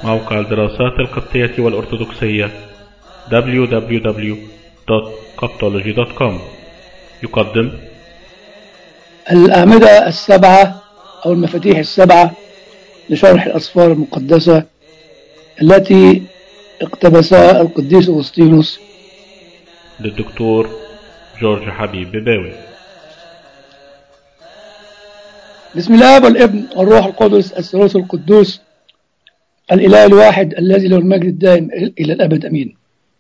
موقع الدراسات القبطية والأرثوذكسية www.coptology.com يقدم الأعمدة السبعة أو المفاتيح السبعة لشرح الأسفار المقدسة التي اقتبسها القديس أغسطينوس للدكتور جورج حبيب بباوي بسم الله والابن والروح القدس الثالوث القدوس الإله الواحد الذي له المجد الدائم إلى الأبد أمين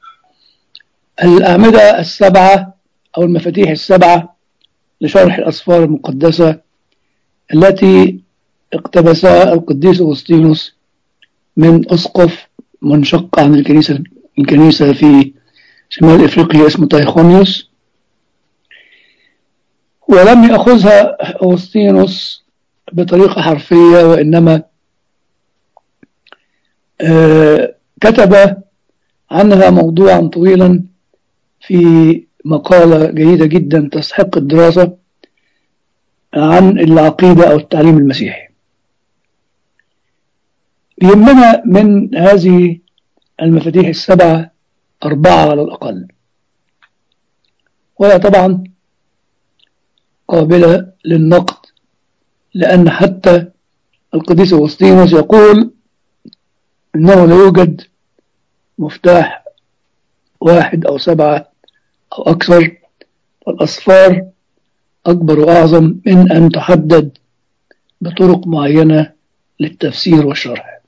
الأعمدة السبعة أو المفاتيح السبعة لشرح الأسفار المقدسة التي اقتبسها القديس أغسطينوس من أسقف منشق عن الكنيسة الكنيسة في شمال إفريقيا اسمه تايخونيوس ولم يأخذها أغسطينوس بطريقة حرفية وإنما آه كتب عنها موضوعا طويلا في مقالة جيدة جدا تستحق الدراسة عن العقيدة أو التعليم المسيحي يهمنا من هذه المفاتيح السبعة أربعة على الأقل وهي طبعا قابلة للنقد لأن حتى القديس أغسطينوس يقول إنه لا يوجد مفتاح واحد أو سبعة أو أكثر والأصفار أكبر وأعظم من أن تحدد بطرق معينة للتفسير والشرح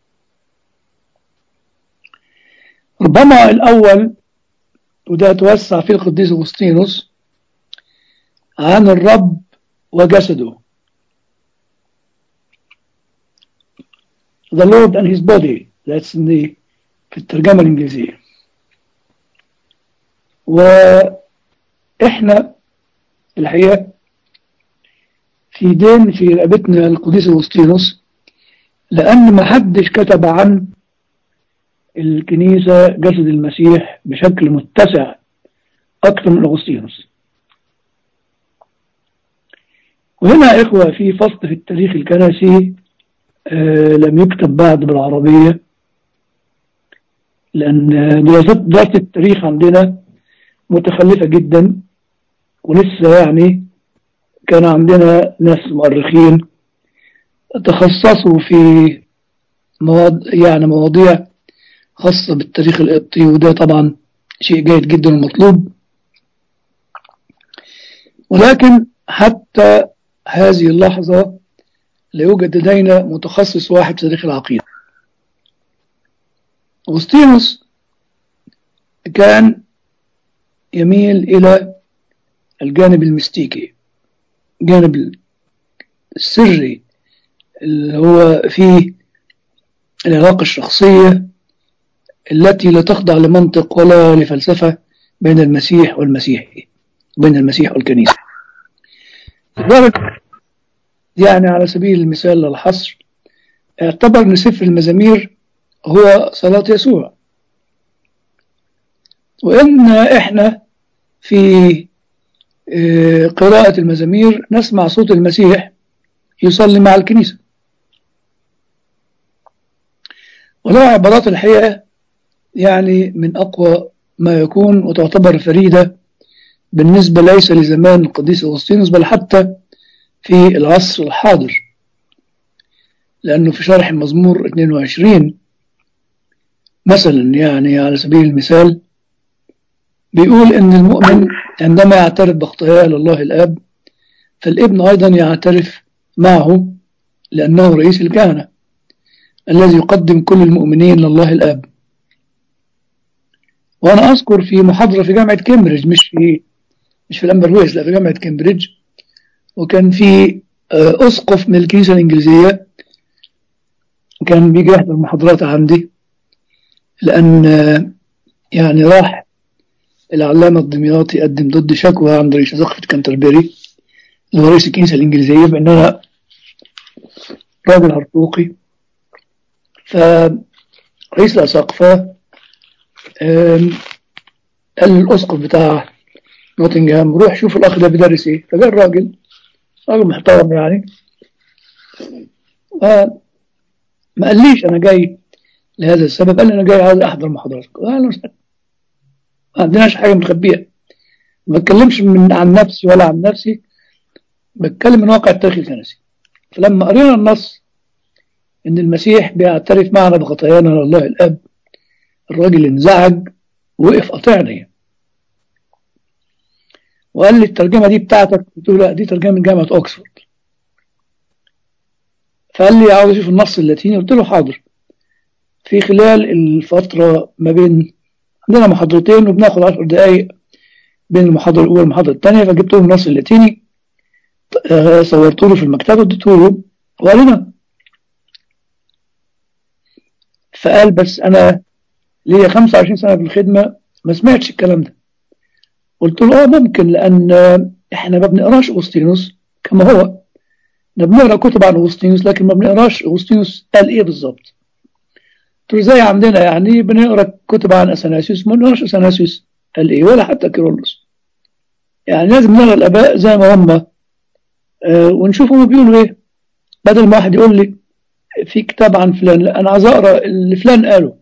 ربما الأول وده توسع فيه القديس أغسطينوس عن الرب وجسده The Lord and His body that's in the في الترجمة الإنجليزية وإحنا الحقيقة في دين في رقبتنا القديس أغسطينوس لأن ما حدش كتب عن الكنيسة جسد المسيح بشكل متسع أكثر من أغسطينوس وهنا يا إخوة في فصل في التاريخ الكنسي آه لم يكتب بعد بالعربية لأن دراسة دراسة التاريخ عندنا متخلفة جدا ولسه يعني كان عندنا ناس مؤرخين تخصصوا في مواض... يعني مواضيع خاصة بالتاريخ القبطي وده طبعا شيء جيد جدا ومطلوب ولكن حتى هذه اللحظة لا يوجد لدينا متخصص واحد في تاريخ العقيدة أغسطينوس كان يميل إلى الجانب المستيكي الجانب السري اللي هو فيه العلاقة الشخصية التي لا تخضع لمنطق ولا لفلسفة بين المسيح والمسيحي بين المسيح والكنيسة يعني على سبيل المثال للحصر اعتبر ان سفر المزامير هو صلاة يسوع وإن إحنا في قراءة المزامير نسمع صوت المسيح يصلي مع الكنيسة ولها عبارات الحقيقة يعني من أقوى ما يكون وتعتبر فريدة بالنسبة ليس لزمان القديس أغسطينوس بل حتى في العصر الحاضر لأنه في شرح المزمور 22 مثلا يعني على سبيل المثال بيقول ان المؤمن عندما يعترف باخطئه لله الاب فالابن ايضا يعترف معه لانه رئيس الكهنه الذي يقدم كل المؤمنين لله الاب وانا اذكر في محاضره في جامعه كامبريدج مش في مش في الامبرويس لا في جامعه كامبريدج وكان في اسقف من الكنيسه الانجليزيه كان بيجي يحضر محاضرات عندي لأن يعني راح العلامة الدمياطي يقدم ضد شكوى عند رئيس سقفة كانتربري اللي هو رئيس الكنيسة الإنجليزية بأن أنا راجل هرطوقي فرئيس الأساقفة قال للأسقف بتاع نوتنجهام روح شوف الأخ ده بيدرس إيه فجاء الراجل راجل محترم يعني ما قاليش أنا جاي لهذا السبب قال لي أنا جاي عاوز أحضر محاضراتك أهلا وسهلا ما عندناش حاجة مخبية ما بتكلمش من عن نفسي ولا عن نفسي بتكلم من واقع التاريخ الكنسي فلما قرينا النص إن المسيح بيعترف معنا بخطايانا لله الأب الراجل انزعج وقف قاطعني وقال لي الترجمة دي بتاعتك قلت له لا دي ترجمة من جامعة أوكسفورد فقال لي عاوز اشوف النص اللاتيني قلت له حاضر في خلال الفترة ما بين عندنا محاضرتين وبناخد عشر دقايق بين المحاضرة الأولى والمحاضرة الثانية فجبت له النص اللاتيني صورته له في المكتبة واديته له وقال فقال بس أنا ليا 25 سنة في الخدمة ما سمعتش الكلام ده قلت له اه ممكن لأن احنا ما بنقراش أغسطينوس كما هو احنا بنقرا كتب عن أغسطينوس لكن ما بنقراش أغسطينوس قال إيه بالظبط قلت له زي عندنا يعني بنقرا كتب عن أثناسيوس ما بنقراش أثناسيوس قال إيه ولا حتى كيرلس يعني لازم نقرا الآباء زي ما هم آه ونشوف هم بيقولوا إيه بدل ما واحد يقول لي في كتاب عن فلان لا أنا عايز أقرا اللي فلان قاله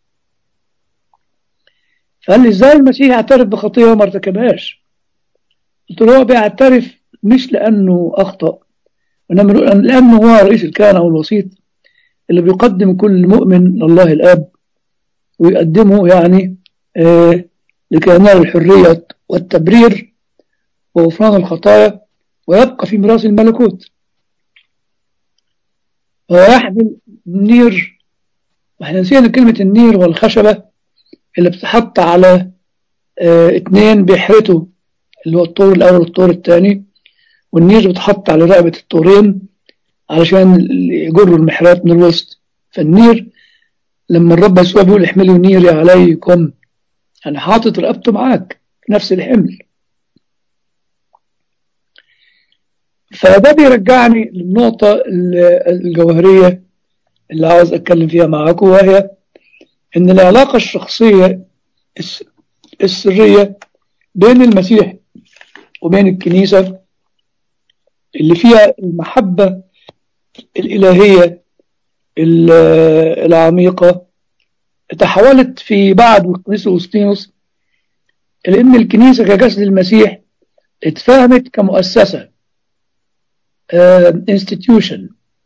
فقال لي ازاي المسيح يعترف بخطيه وما ارتكبهاش قلت له هو بيعترف مش لانه اخطا وانما لانه هو رئيس الكهنه او الوسيط اللي بيقدم كل مؤمن لله الاب ويقدمه يعني آه لكي ينال الحريه والتبرير وغفران الخطايا ويبقى في ميراث الملكوت هو يحمل النير واحنا نسينا كلمه النير والخشبه اللي بتحط على اه اتنين بيحرتوا اللي هو الطور الأول والطور الثاني والنير بتحط على رقبة الطورين علشان يجروا المحرات من الوسط فالنير لما الرب يسوع بيقول احملوا نيري عليكم يعني حاطط رقبته معاك في نفس الحمل فده بيرجعني للنقطة الجوهرية اللي عاوز أتكلم فيها معاكم وهي ان العلاقة الشخصية السرية بين المسيح وبين الكنيسة اللي فيها المحبة الإلهية العميقة تحولت في بعد القديس أوسطينوس لأن الكنيسة كجسد المسيح اتفهمت كمؤسسة institution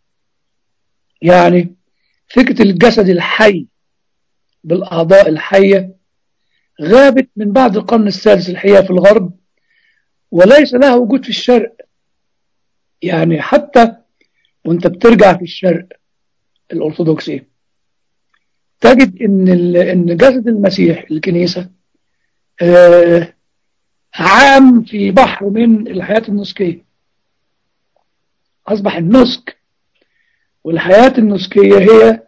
يعني فكرة الجسد الحي بالأعضاء الحية غابت من بعد القرن السادس الحقيقة في الغرب وليس لها وجود في الشرق يعني حتى وانت بترجع في الشرق الأرثوذكسي تجد ان ان جسد المسيح الكنيسة آه عام في بحر من الحياة النسكية أصبح النسك والحياة النسكية هي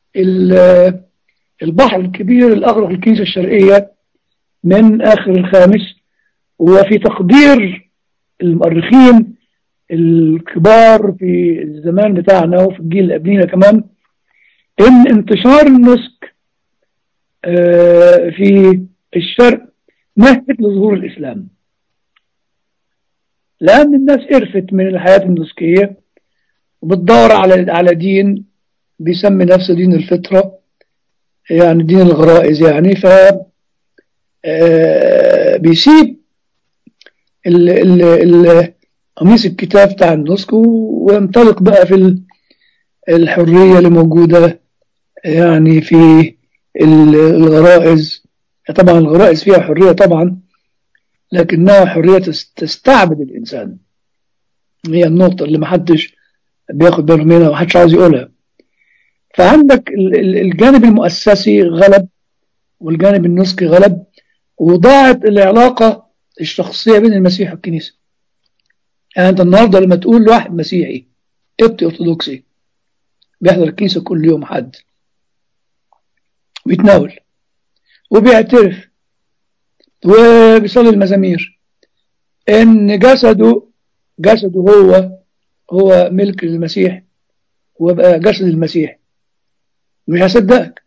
البحر الكبير الأغرق الكنيسة الشرقية من آخر الخامس وفي تقدير المؤرخين الكبار في الزمان بتاعنا وفي الجيل اللي قبلينا كمان إن انتشار النسك في الشرق مهد لظهور الإسلام لأن الناس قرفت من الحياة النسكية وبتدور على على دين بيسمي نفسه دين الفطره يعني دين الغرائز يعني ف بيسيب قميص الكتاب بتاع النسك وينطلق بقى في الحرية اللي موجودة يعني في الغرائز طبعا الغرائز فيها حرية طبعا لكنها حرية تستعبد الإنسان هي النقطة اللي محدش بياخد باله منها ومحدش عاوز يقولها فعندك الجانب المؤسسي غلب والجانب النسكي غلب وضاعت العلاقة الشخصية بين المسيح والكنيسة يعني أنت النهاردة لما تقول لواحد مسيحي قبطي أرثوذكسي بيحضر الكنيسة كل يوم حد بيتناول وبيعترف وبيصلي المزامير إن جسده جسده هو هو ملك المسيح وبقى جسد المسيح مش هصدقك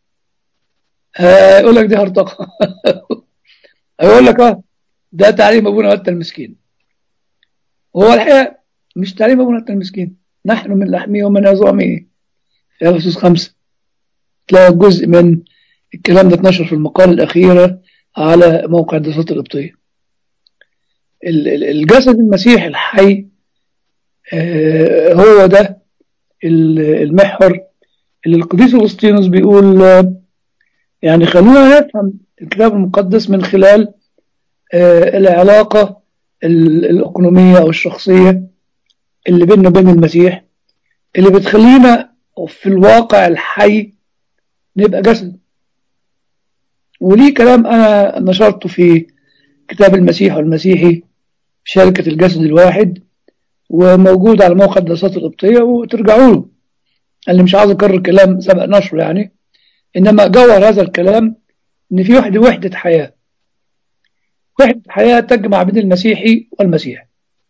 هيقول لك دي هرطقة هيقول لك اه ده تعليم ابونا متى المسكين هو الحقيقة مش تعليم ابونا متى المسكين نحن من لحمه ومن عظامه في افسس خمسة تلاقي جزء من الكلام ده اتنشر في المقالة الأخيرة على موقع الدراسات القبطية ال- ال- الجسد المسيحي الحي آه، هو ده ال- المحور اللي القديس أغسطينوس بيقول آه، يعني خلونا نفهم الكتاب المقدس من خلال آه، العلاقة ال- الإقنومية أو الشخصية اللي بيننا وبين المسيح اللي بتخلينا في الواقع الحي نبقى جسد وليه كلام أنا نشرته في كتاب المسيح والمسيحي شركة الجسد الواحد وموجود على موقع الدراسات القبطية وترجعوا له اللي مش عاوز أكرر كلام سبق نشره يعني إنما جوهر هذا الكلام إن في وحدة وحدة حياة وحدة حياة تجمع بين المسيحي والمسيح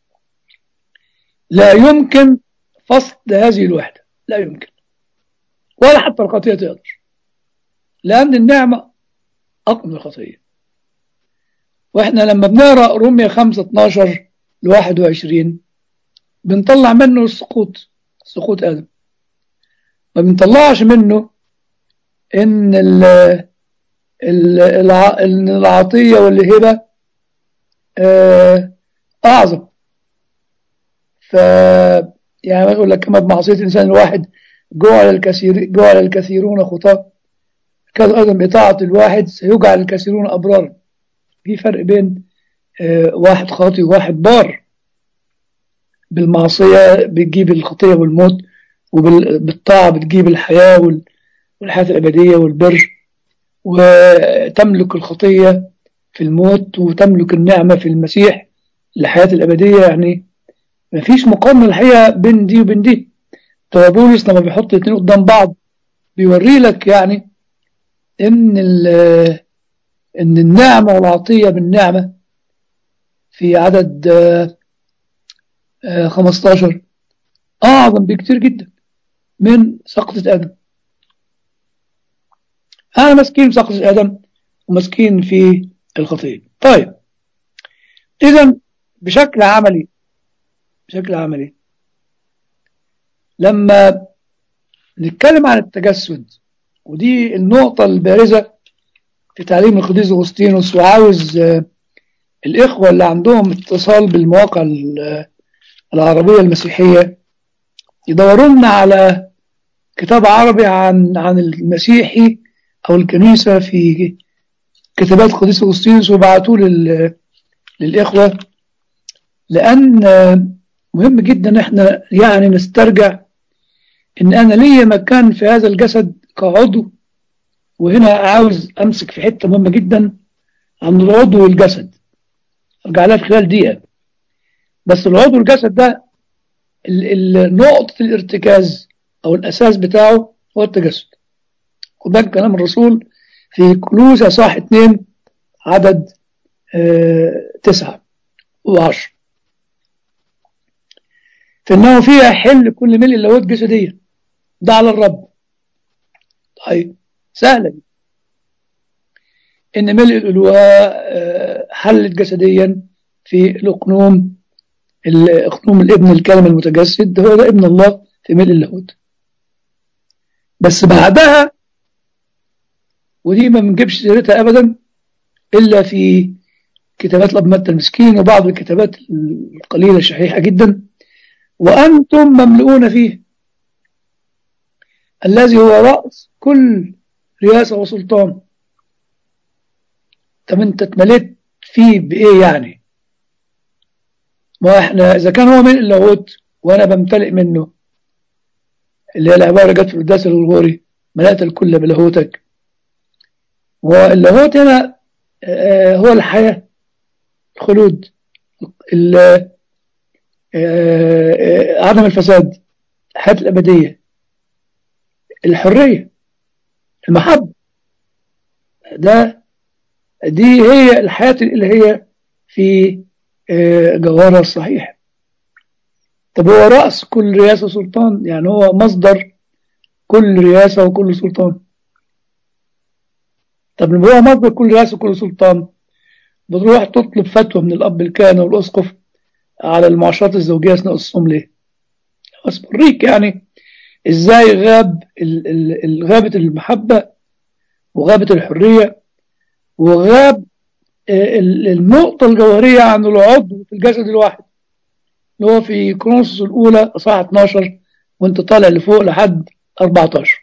لا يمكن فصل هذه الوحدة لا يمكن ولا حتى الخطية تقدر لأن النعمة أقوى من الخطية وإحنا لما بنقرأ رومية 5 12 ل 21 بنطلع منه السقوط سقوط آدم ما بنطلعش منه إن ال ال الع- إن العطية والهبة آه، أعظم ف يعني يقول لك كما بمعصية الإنسان الواحد جعل الكثير جعل الكثيرون خطاة كذا أيضا بطاعة الواحد سيجعل الكثيرون أبرارا في فرق بين آه، واحد خاطئ وواحد بار بالمعصية بتجيب الخطية والموت وبالطاعة بتجيب الحياة وال- والحياة الأبدية والبر وتملك الخطية في الموت وتملك النعمة في المسيح الحياة الأبدية يعني مفيش مقارنة الحقيقة بين دي وبين دي طب بولس لما بيحط الاثنين قدام بعض بيوري لك يعني ان ال- ان النعمة والعطية بالنعمة في عدد آه، آه، 15 أعظم بكتير جدا من سقطة آدم أنا مسكين في سقطة آدم ومسكين في الخطية طيب إذا بشكل عملي بشكل عملي لما نتكلم عن التجسد ودي النقطة البارزة في تعليم القديس أغسطينوس وعاوز آه، الإخوة اللي عندهم اتصال بالمواقع ال- العربية المسيحية يدوروا لنا على كتاب عربي عن عن المسيحي أو الكنيسة في كتابات القديس أغسطينوس وبعتوه لل- للإخوة لأن آه، مهم جدا احنا يعني نسترجع ان انا ليا مكان في هذا الجسد كعضو وهنا عاوز امسك في حته مهمه جدا عن العضو والجسد ارجع لها في خلال دقيقه بس العضو والجسد ده ال- ال- نقطه الارتكاز او الاساس بتاعه هو التجسد خد بالك كلام الرسول في كلوسة صح اتنين عدد آه تسعة وعشر فإنه فيها حل كل ملء اللاهوت جسديا ده على الرب طيب سهلة دي. إن ملء الألوهة آه، حلت جسديا في الأقنوم الأقنوم الابن الكلمة المتجسد هو ده ابن الله في ملء اللاهوت بس بعدها ودي ما بنجيبش سيرتها أبدا إلا في كتابات الأب متى المسكين وبعض الكتابات القليلة الشحيحة جدا وأنتم مملؤون فيه الذي هو رأس كل رئاسة وسلطان طب أنت اتمليت فيه بإيه يعني ما احنا إذا كان هو من اللاهوت وأنا بمتلئ منه اللي هي العبارة جت في القداس الغوري ملأت الكل بلاهوتك واللاهوت هنا آه، هو الحياة الخلود ال- آه، آه، عدم الفساد الحياة الأبدية الحرية المحبة ده دي هي الحياة الإلهية في آه، جوهرها الصحيح طب هو رأس كل رئاسة سلطان يعني هو مصدر كل رئاسة وكل سلطان طب لما هو مصدر كل رئاسة وكل سلطان بتروح تطلب فتوى من الأب الكاهنة والأسقف على المعاشرات الزوجية أثناء الصوم ليه؟ بس بريك يعني ازاي غاب ال- ال- ال- غابت المحبة وغابت الحرية وغاب آه، ال- النقطة الجوهرية عن العضو في الجسد الواحد اللي هو في كرونسوس الأولى أصحاح 12 وأنت طالع لفوق لحد 14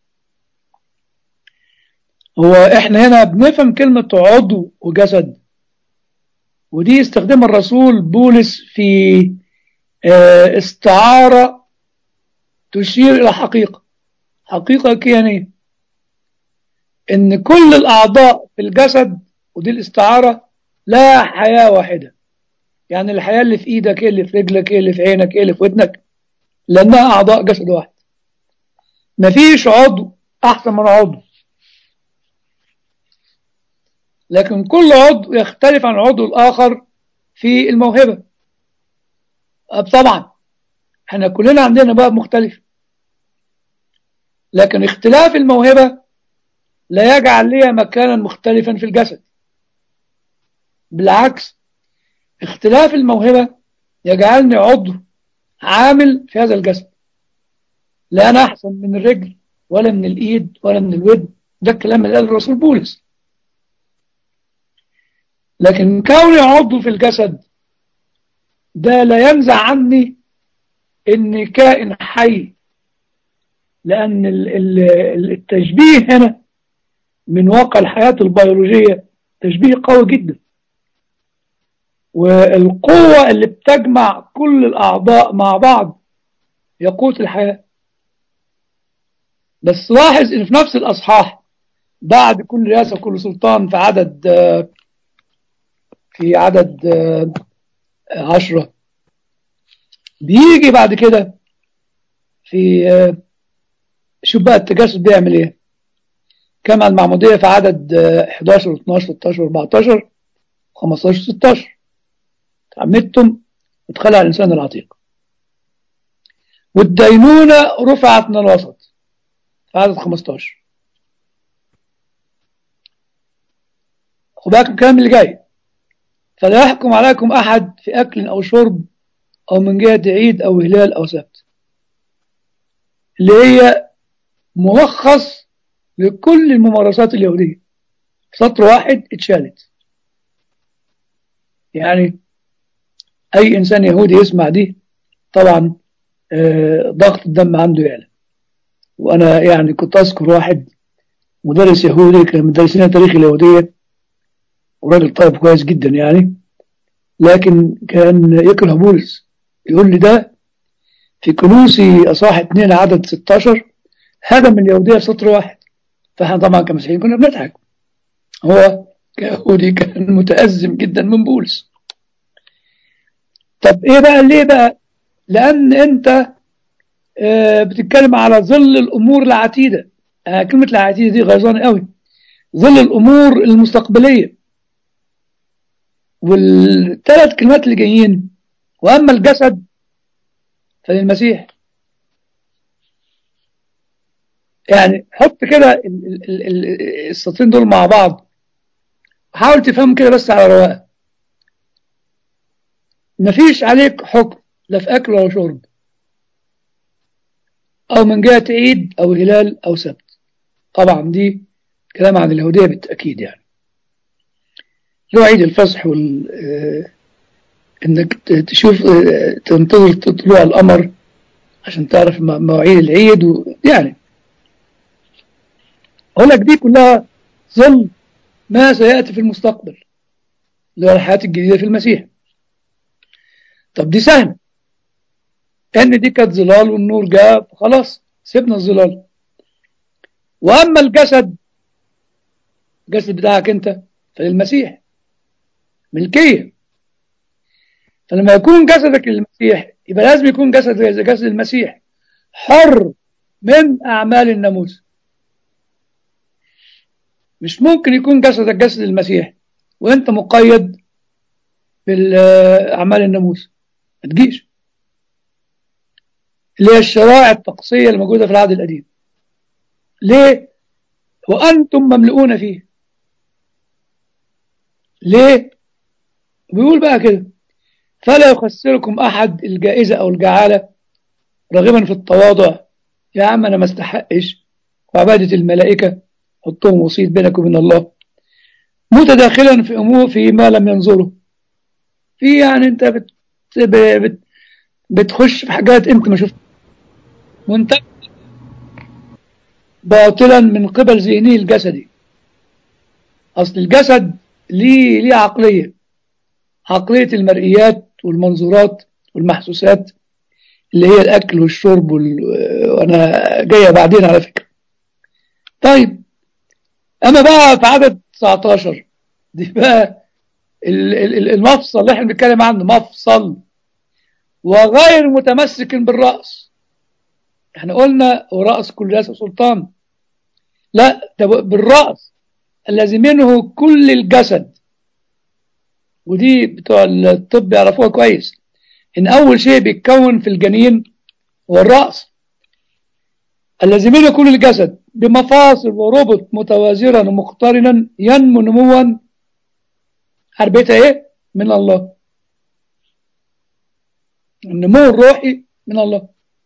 هو إحنا هنا بنفهم كلمة عضو وجسد ودي استخدمها الرسول بولس في آه، استعارة تشير إلى حقيقة حقيقة كيانية إن كل الأعضاء في الجسد ودي الاستعارة لا حياة واحدة يعني الحياة اللي في إيدك هي اللي في رجلك هي اللي في عينك هي اللي في ودنك لأنها أعضاء جسد واحد مفيش عضو أحسن من عضو لكن كل عضو يختلف عن العضو الآخر في الموهبة أب طبعا احنا كلنا عندنا بقى مختلف لكن اختلاف الموهبة لا يجعل لي مكانا مختلفا في الجسد بالعكس اختلاف الموهبة يجعلني عضو عامل في هذا الجسد لا أنا أحسن من الرجل ولا من الإيد ولا من الودن ده الكلام اللي قاله الرسول بولس لكن كوني عضو في الجسد ده لا ينزع عني اني كائن حي لان ال- ال- التشبيه هنا من واقع الحياة البيولوجية تشبيه قوي جدا والقوة اللي بتجمع كل الأعضاء مع بعض هي قوة الحياة بس لاحظ ان في نفس الأصحاح بعد كل رئاسة وكل سلطان في عدد آه، في عدد آه، عشرة بيجي بعد كده في آه، شوف بقى التجسد بيعمل ايه كما المعمودية في عدد آه، 11 و12 و13 و14 15 16 تعمدتم ادخلها على الإنسان العتيق والدينونة رفعت من الوسط في عدد 15 خد بالك من الكلام اللي جاي فلا يحكم عليكم أحد في أكل أو شرب أو من جهة عيد أو هلال أو سبت اللي هي ملخص لكل الممارسات اليهودية سطر واحد اتشالت يعني أي إنسان يهودي يسمع دي طبعا آه، ضغط الدم عنده يعلى وأنا يعني كنت أذكر واحد مدرس يهودي كان مدرسين تاريخ اليهودية وراجل طيب كويس جدا يعني لكن كان يكره بولس يقول لي ده في كنوسي أصحاح 2 عدد 16 هدم اليهودية سطر واحد فاحنا طبعا كمسيحيين كنا بنضحك هو كيهودي كان متأزم جدا من بولس طب ايه بقى ليه بقى لان انت آه، بتتكلم على ظل الامور العتيده آه، كلمه العتيده دي غيظانه قوي ظل الامور المستقبليه والثلاث كلمات اللي جايين واما الجسد فللمسيح يعني حط كده ال- ال- ال- ال- السطرين دول مع بعض حاول تفهم كده بس على رواقه مفيش عليك حكم لا في أكل ولا شرب أو من جهة عيد أو هلال أو سبت طبعا دي كلام عن اليهودية بالتأكيد يعني لو عيد الفصح وال آه، إنك ت- تشوف آه، تنتظر طلوع القمر عشان تعرف م- مواعيد العيد و... يعني أقول لك دي كلها ظل ما سيأتي في المستقبل اللي هو الحياة الجديدة في المسيح طب دي سهلة ان دي كانت ظلال والنور جاء خلاص سيبنا الظلال واما الجسد الجسد بتاعك انت فللمسيح ملكية فلما يكون جسدك للمسيح يبقى لازم يكون جسدك زي جسد المسيح حر من اعمال الناموس مش ممكن يكون جسدك جسد المسيح وانت مقيد بالاعمال الناموس ما تجيش اللي هي الشرائع الطقسية الموجودة في العهد القديم ليه؟ وأنتم مملؤون فيه ليه؟ بيقول بقى كده فلا يخسركم أحد الجائزة أو الجعالة راغبا في التواضع يا عم أنا ما استحقش وعبادة الملائكة حطهم وسيط بينك وبين الله متداخلا في أمور في ما لم ينظره في يعني أنت بت بت بتخش في حاجات أنت ما شفت وأنت باطلا من قبل ذهنه الجسدي أصل الجسد ليه ليه عقلية عقلية المرئيات والمنظورات والمحسوسات اللي هي الأكل والشرب وال... وأنا جاية بعدين على فكرة طيب أما بقى في عدد 19 دي بقى المفصل اللي احنا بنتكلم عنه مفصل وغير متمسك بالرأس احنا قلنا ورأس كل راس سلطان لا ده بالرأس الذي منه كل الجسد ودي بتوع الطب يعرفوها كويس ان اول شيء بيتكون في الجنين هو الرأس الذي منه كل الجسد بمفاصل وربط متوازرا ومقترنا ينمو نموا حربتها ايه من الله النمو الروحي من الله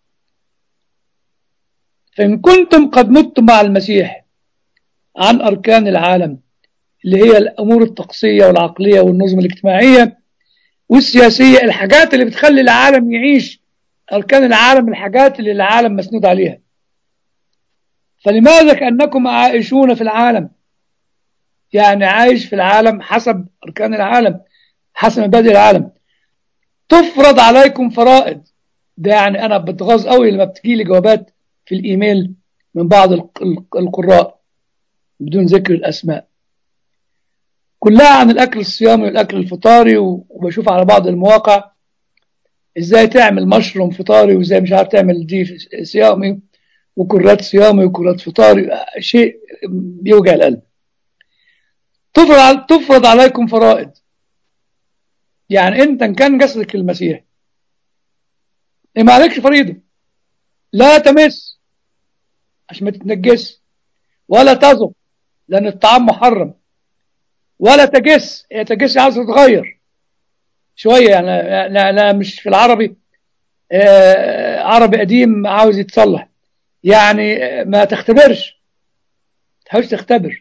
فإن كنتم قد متم مع المسيح عن أركان العالم اللي هي الأمور الطقسية والعقلية والنظم الاجتماعية والسياسية الحاجات اللي بتخلي العالم يعيش أركان العالم الحاجات اللي العالم مسنود عليها فلماذا كأنكم عائشون في العالم يعني عايش في العالم حسب أركان العالم حسب مبادئ العالم تفرض عليكم فرائض ده يعني أنا بتغاظ قوي لما بتجي لي جوابات في الإيميل من بعض القراء بدون ذكر الأسماء كلها عن الأكل الصيامي والأكل الفطاري وبشوف على بعض المواقع إزاي تعمل مشروم فطاري وإزاي مش عارف تعمل دي صيامي وكرات صيامي وكرات فطاري شيء بيوجع القلب تفرض تفرض عليكم فرائض يعني انت ان كان جسدك المسيح ما عليكش فريضه لا تمس عشان ما تتنجس ولا تذق لان الطعام محرم ولا تجس هي تجس عايز تتغير شويه يعني لا, لا مش في العربي آه عربي قديم عاوز يتصلح يعني ما تختبرش تحاولش تختبر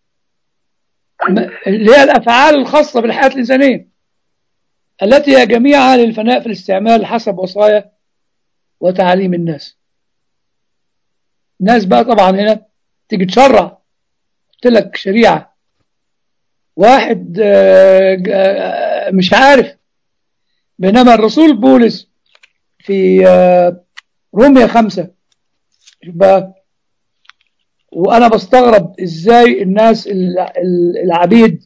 اللي هي الافعال الخاصه بالحياه الانسانيه التي هي جميعها للفناء في الاستعمال حسب وصايا وتعاليم الناس الناس بقى طبعا هنا تيجي تشرع قلت لك شريعه واحد مش عارف بينما الرسول بولس في روميا خمسة شوف بقى وانا بستغرب ازاي الناس العبيد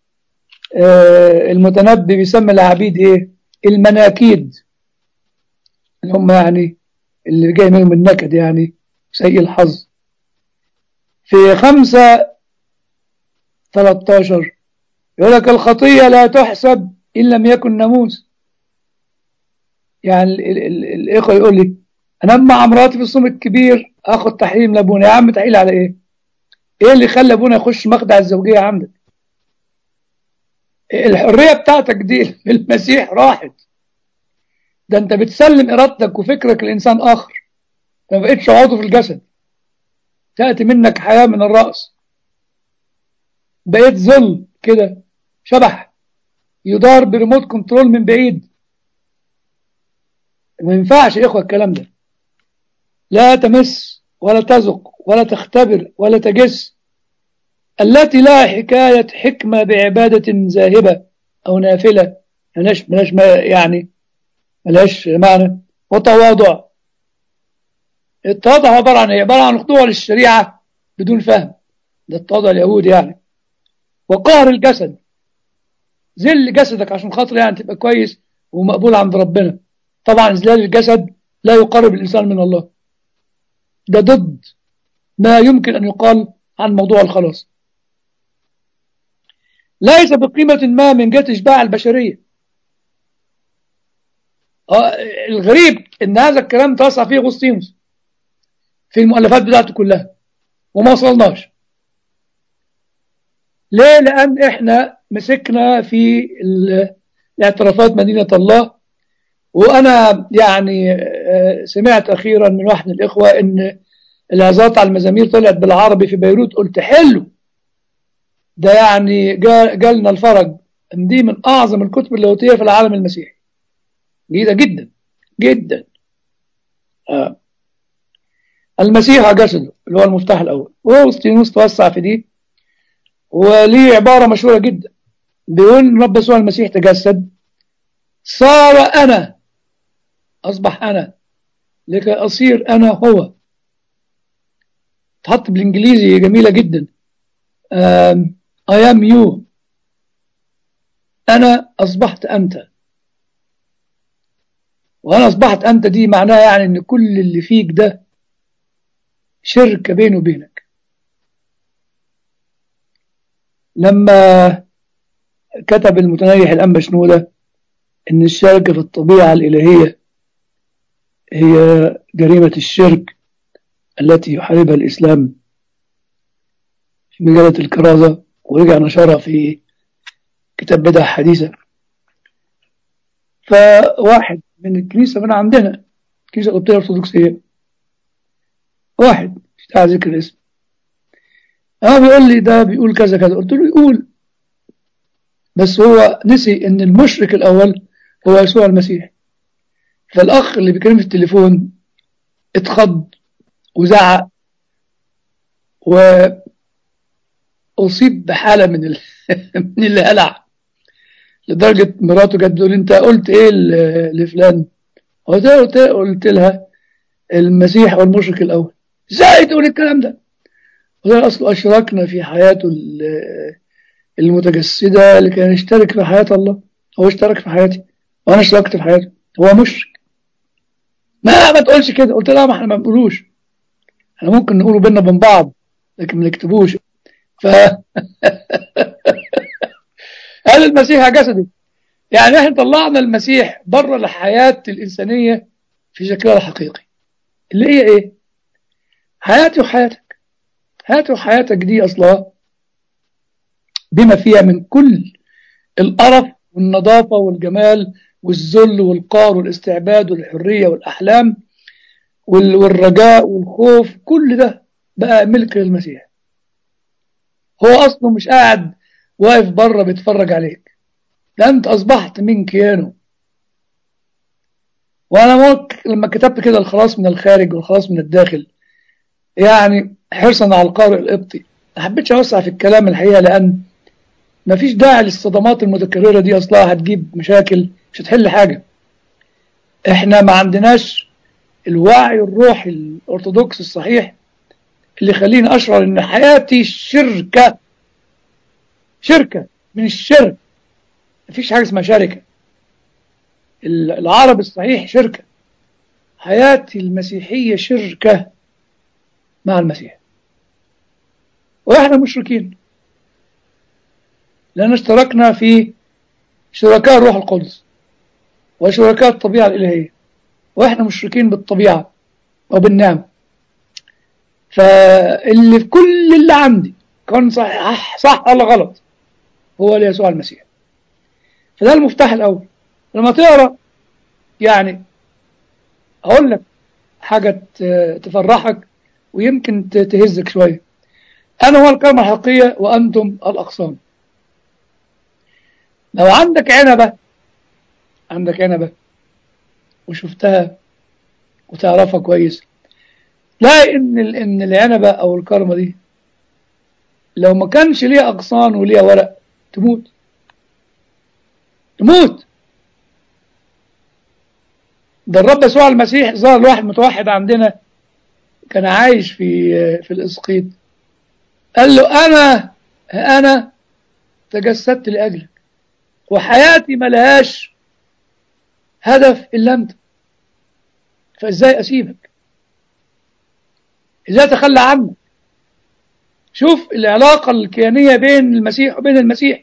المتنبي بيسمي العبيد ايه المناكيد اللي هم يعني اللي جاي منهم النكد يعني سيء الحظ في خمسة 13 يقول لك الخطية لا تحسب إن لم يكن ناموس يعني الإخوة يقول لي أنا مع مراتي في الصوم الكبير آخد تحريم لأبونا يا عم تحيل على إيه؟ إيه اللي خلى أبونا يخش مخدع الزوجية عندك؟ الحرية بتاعتك دي في المسيح راحت ده أنت بتسلم إرادتك وفكرك لإنسان آخر ما بقتش عضو في الجسد تأتي منك حياة من الرأس بقيت ظل كده شبح يدار بريموت كنترول من بعيد ما ينفعش يا اخوه الكلام ده لا تمس ولا تذق ولا تختبر ولا تجس التي لها حكاية حكمة بعبادة ذاهبة أو نافلة ملاش ملاش ما يعني ملاش معنى وتواضع التواضع عبارة عن ايه؟ عبارة عن خضوع للشريعة بدون فهم ده التواضع اليهودي يعني وقهر الجسد ذل جسدك عشان خاطر يعني تبقى كويس ومقبول عند ربنا طبعا إذلال الجسد لا يقرب الإنسان من الله ده ضد ما يمكن أن يقال عن موضوع الخلاص ليس بقيمة ما من جهة إشباع البشرية آه الغريب إن هذا الكلام توسع فيه أغسطينوس في المؤلفات بتاعته كلها وما وصلناش ليه لأن إحنا مسكنا في الاعترافات مدينة الله وأنا يعني آه، سمعت أخيرا من واحد من الإخوة إن العظات على المزامير طلعت بالعربي في بيروت قلت حلو ده يعني جا- جالنا الفرج دي من أعظم الكتب اللاهوتية في العالم المسيحي جيدة جدا جدا آه. المسيح جسده اللي هو المفتاح الأول وأوسطينوس توسع في دي وليه عبارة مشهورة جدا بيقول إن رب يسوع المسيح تجسد صار أنا أصبح أنا لكي أصير أنا هو تحط بالإنجليزي جميلة جدا um, I am you أنا أصبحت أنت وأنا أصبحت أنت دي معناها يعني إن كل اللي فيك ده شركة بيني وبينك لما كتب المتنيح الأنبا شنودة إن الشركة في الطبيعة الإلهية هي جريمة الشرك التي يحاربها الإسلام في مجلة الكرازة ورجع نشرها في كتاب بدع حديثة فواحد من الكنيسة من عندنا كنيسة قبطية أرثوذكسية واحد مش داعي ذكر الاسم اه بيقول لي ده بيقول كذا كذا قلت له يقول بس هو نسي ان المشرك الاول هو يسوع المسيح فالاخ اللي بيكلمني في التليفون اتخض وزعق واصيب بحاله من ال... من الهلع لدرجه مراته جت تقول انت قلت ايه ل- لفلان قلت لها قلت قلت لها المسيح هو المشرك الاول ازاي تقول الكلام ده قلت لها اصله اشركنا في حياته ال- المتجسده لكي نشترك في حياه الله هو اشترك في حياتي وانا اشتركت في حياته هو مشرك ما ما تقولش كده قلت لها ما احنا ما بنقولوش احنا ممكن نقوله بينا وبين بعض لكن ما نكتبوش ف هذا المسيح جسده يعني احنا طلعنا المسيح بره الحياة الإنسانية في شكلها الحقيقي اللي هي ايه حياتي وحياتك حياتي وحياتك دي أصلها بما فيها من كل القرف والنظافة والجمال والذل والقار والاستعباد والحرية والأحلام وال- والرجاء والخوف كل ده بقى ملك للمسيح هو أصله مش قاعد واقف بره بيتفرج عليك ده أنت أصبحت من كيانه وأنا ممكن لما كتبت كده الخلاص من الخارج والخلاص من الداخل يعني حرصا على القارئ القبطي ما حبيتش أوسع في الكلام الحقيقة لأن مفيش داعي للصدمات المتكررة دي أصلها هتجيب مشاكل مش هتحل حاجة احنا ما عندناش الوعي الروحي الأرثوذكس الصحيح اللي يخليني أشعر إن حياتي شركة شركة من الشرك مفيش حاجة اسمها شركة ال- العربي الصحيح شركة حياتي المسيحية شركة مع المسيح وإحنا مشركين لأن اشتركنا في شركاء الروح القدس وشركاء الطبيعة الإلهية وإحنا مشركين بالطبيعة وبالنعمة فاللي في كل اللي عندي كان صح صح ولا غلط هو يسوع المسيح فده المفتاح الأول لما تقرأ يعني أقول لك حاجة ت- تفرحك ويمكن ت- تهزك شوية أنا هو الكلمة الحقيقية وأنتم الأغصان لو عندك عنبة عندك عنبة وشفتها وتعرفها كويس تلاقي ان ال- ان العنبة او الكرمة دي لو ما كانش ليها اغصان وليها ورق تموت تموت ده الرب يسوع المسيح ظهر لواحد متوحد عندنا كان عايش في في الاسقيط قال له انا انا تجسدت لاجلك وحياتي ملهاش هدف الا انت فازاي اسيبك ازاي اتخلى عنك شوف العلاقة الكيانية بين المسيح وبين المسيح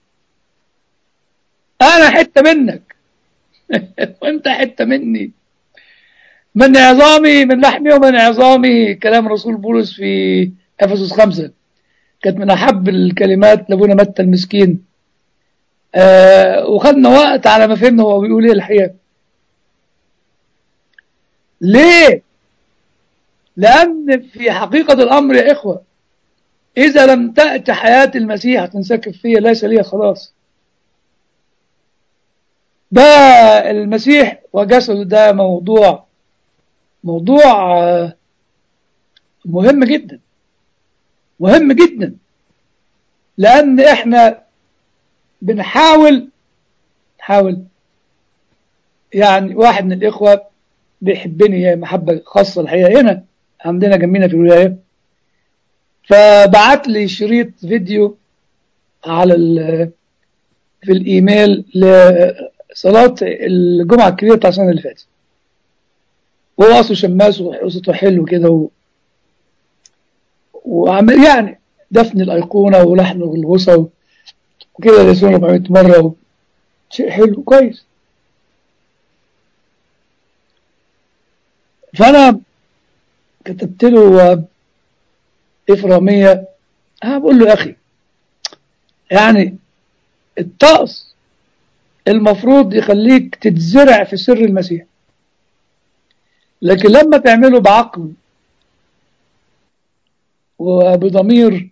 انا حتة منك وانت حتة مني من عظامي من لحمي ومن عظامي كلام رسول بولس في افسس خمسة كانت من احب الكلمات لابونا متى المسكين آه وخدنا وقت على ما فهمنا هو بيقول ايه الحقيقة ليه لأن في حقيقة الأمر يا إخوة إذا لم تأتي حياة المسيح تنسكب فيها ليس لي خلاص ده المسيح وجسده ده موضوع موضوع آه، مهم جدا مهم جدا لأن إحنا بنحاول نحاول يعني واحد من الإخوة بيحبني هي محبة خاصة الحقيقة هنا عندنا جنبنا في الولاية فبعت لي شريط فيديو على ال- في الإيميل لصلاة الجمعة الكبيرة بتاع السنة اللي فاتت وهو أصله شماس وصوته حلو كده و... وعمل يعني دفن الأيقونة ولحن الغوصة و... وكده لسونا 400 مرة و... شيء حلو كويس فأنا كتبت له آه، إفرامية أنا بقول له يا أخي يعني الطقس المفروض يخليك تتزرع في سر المسيح لكن لما تعمله بعقل وبضمير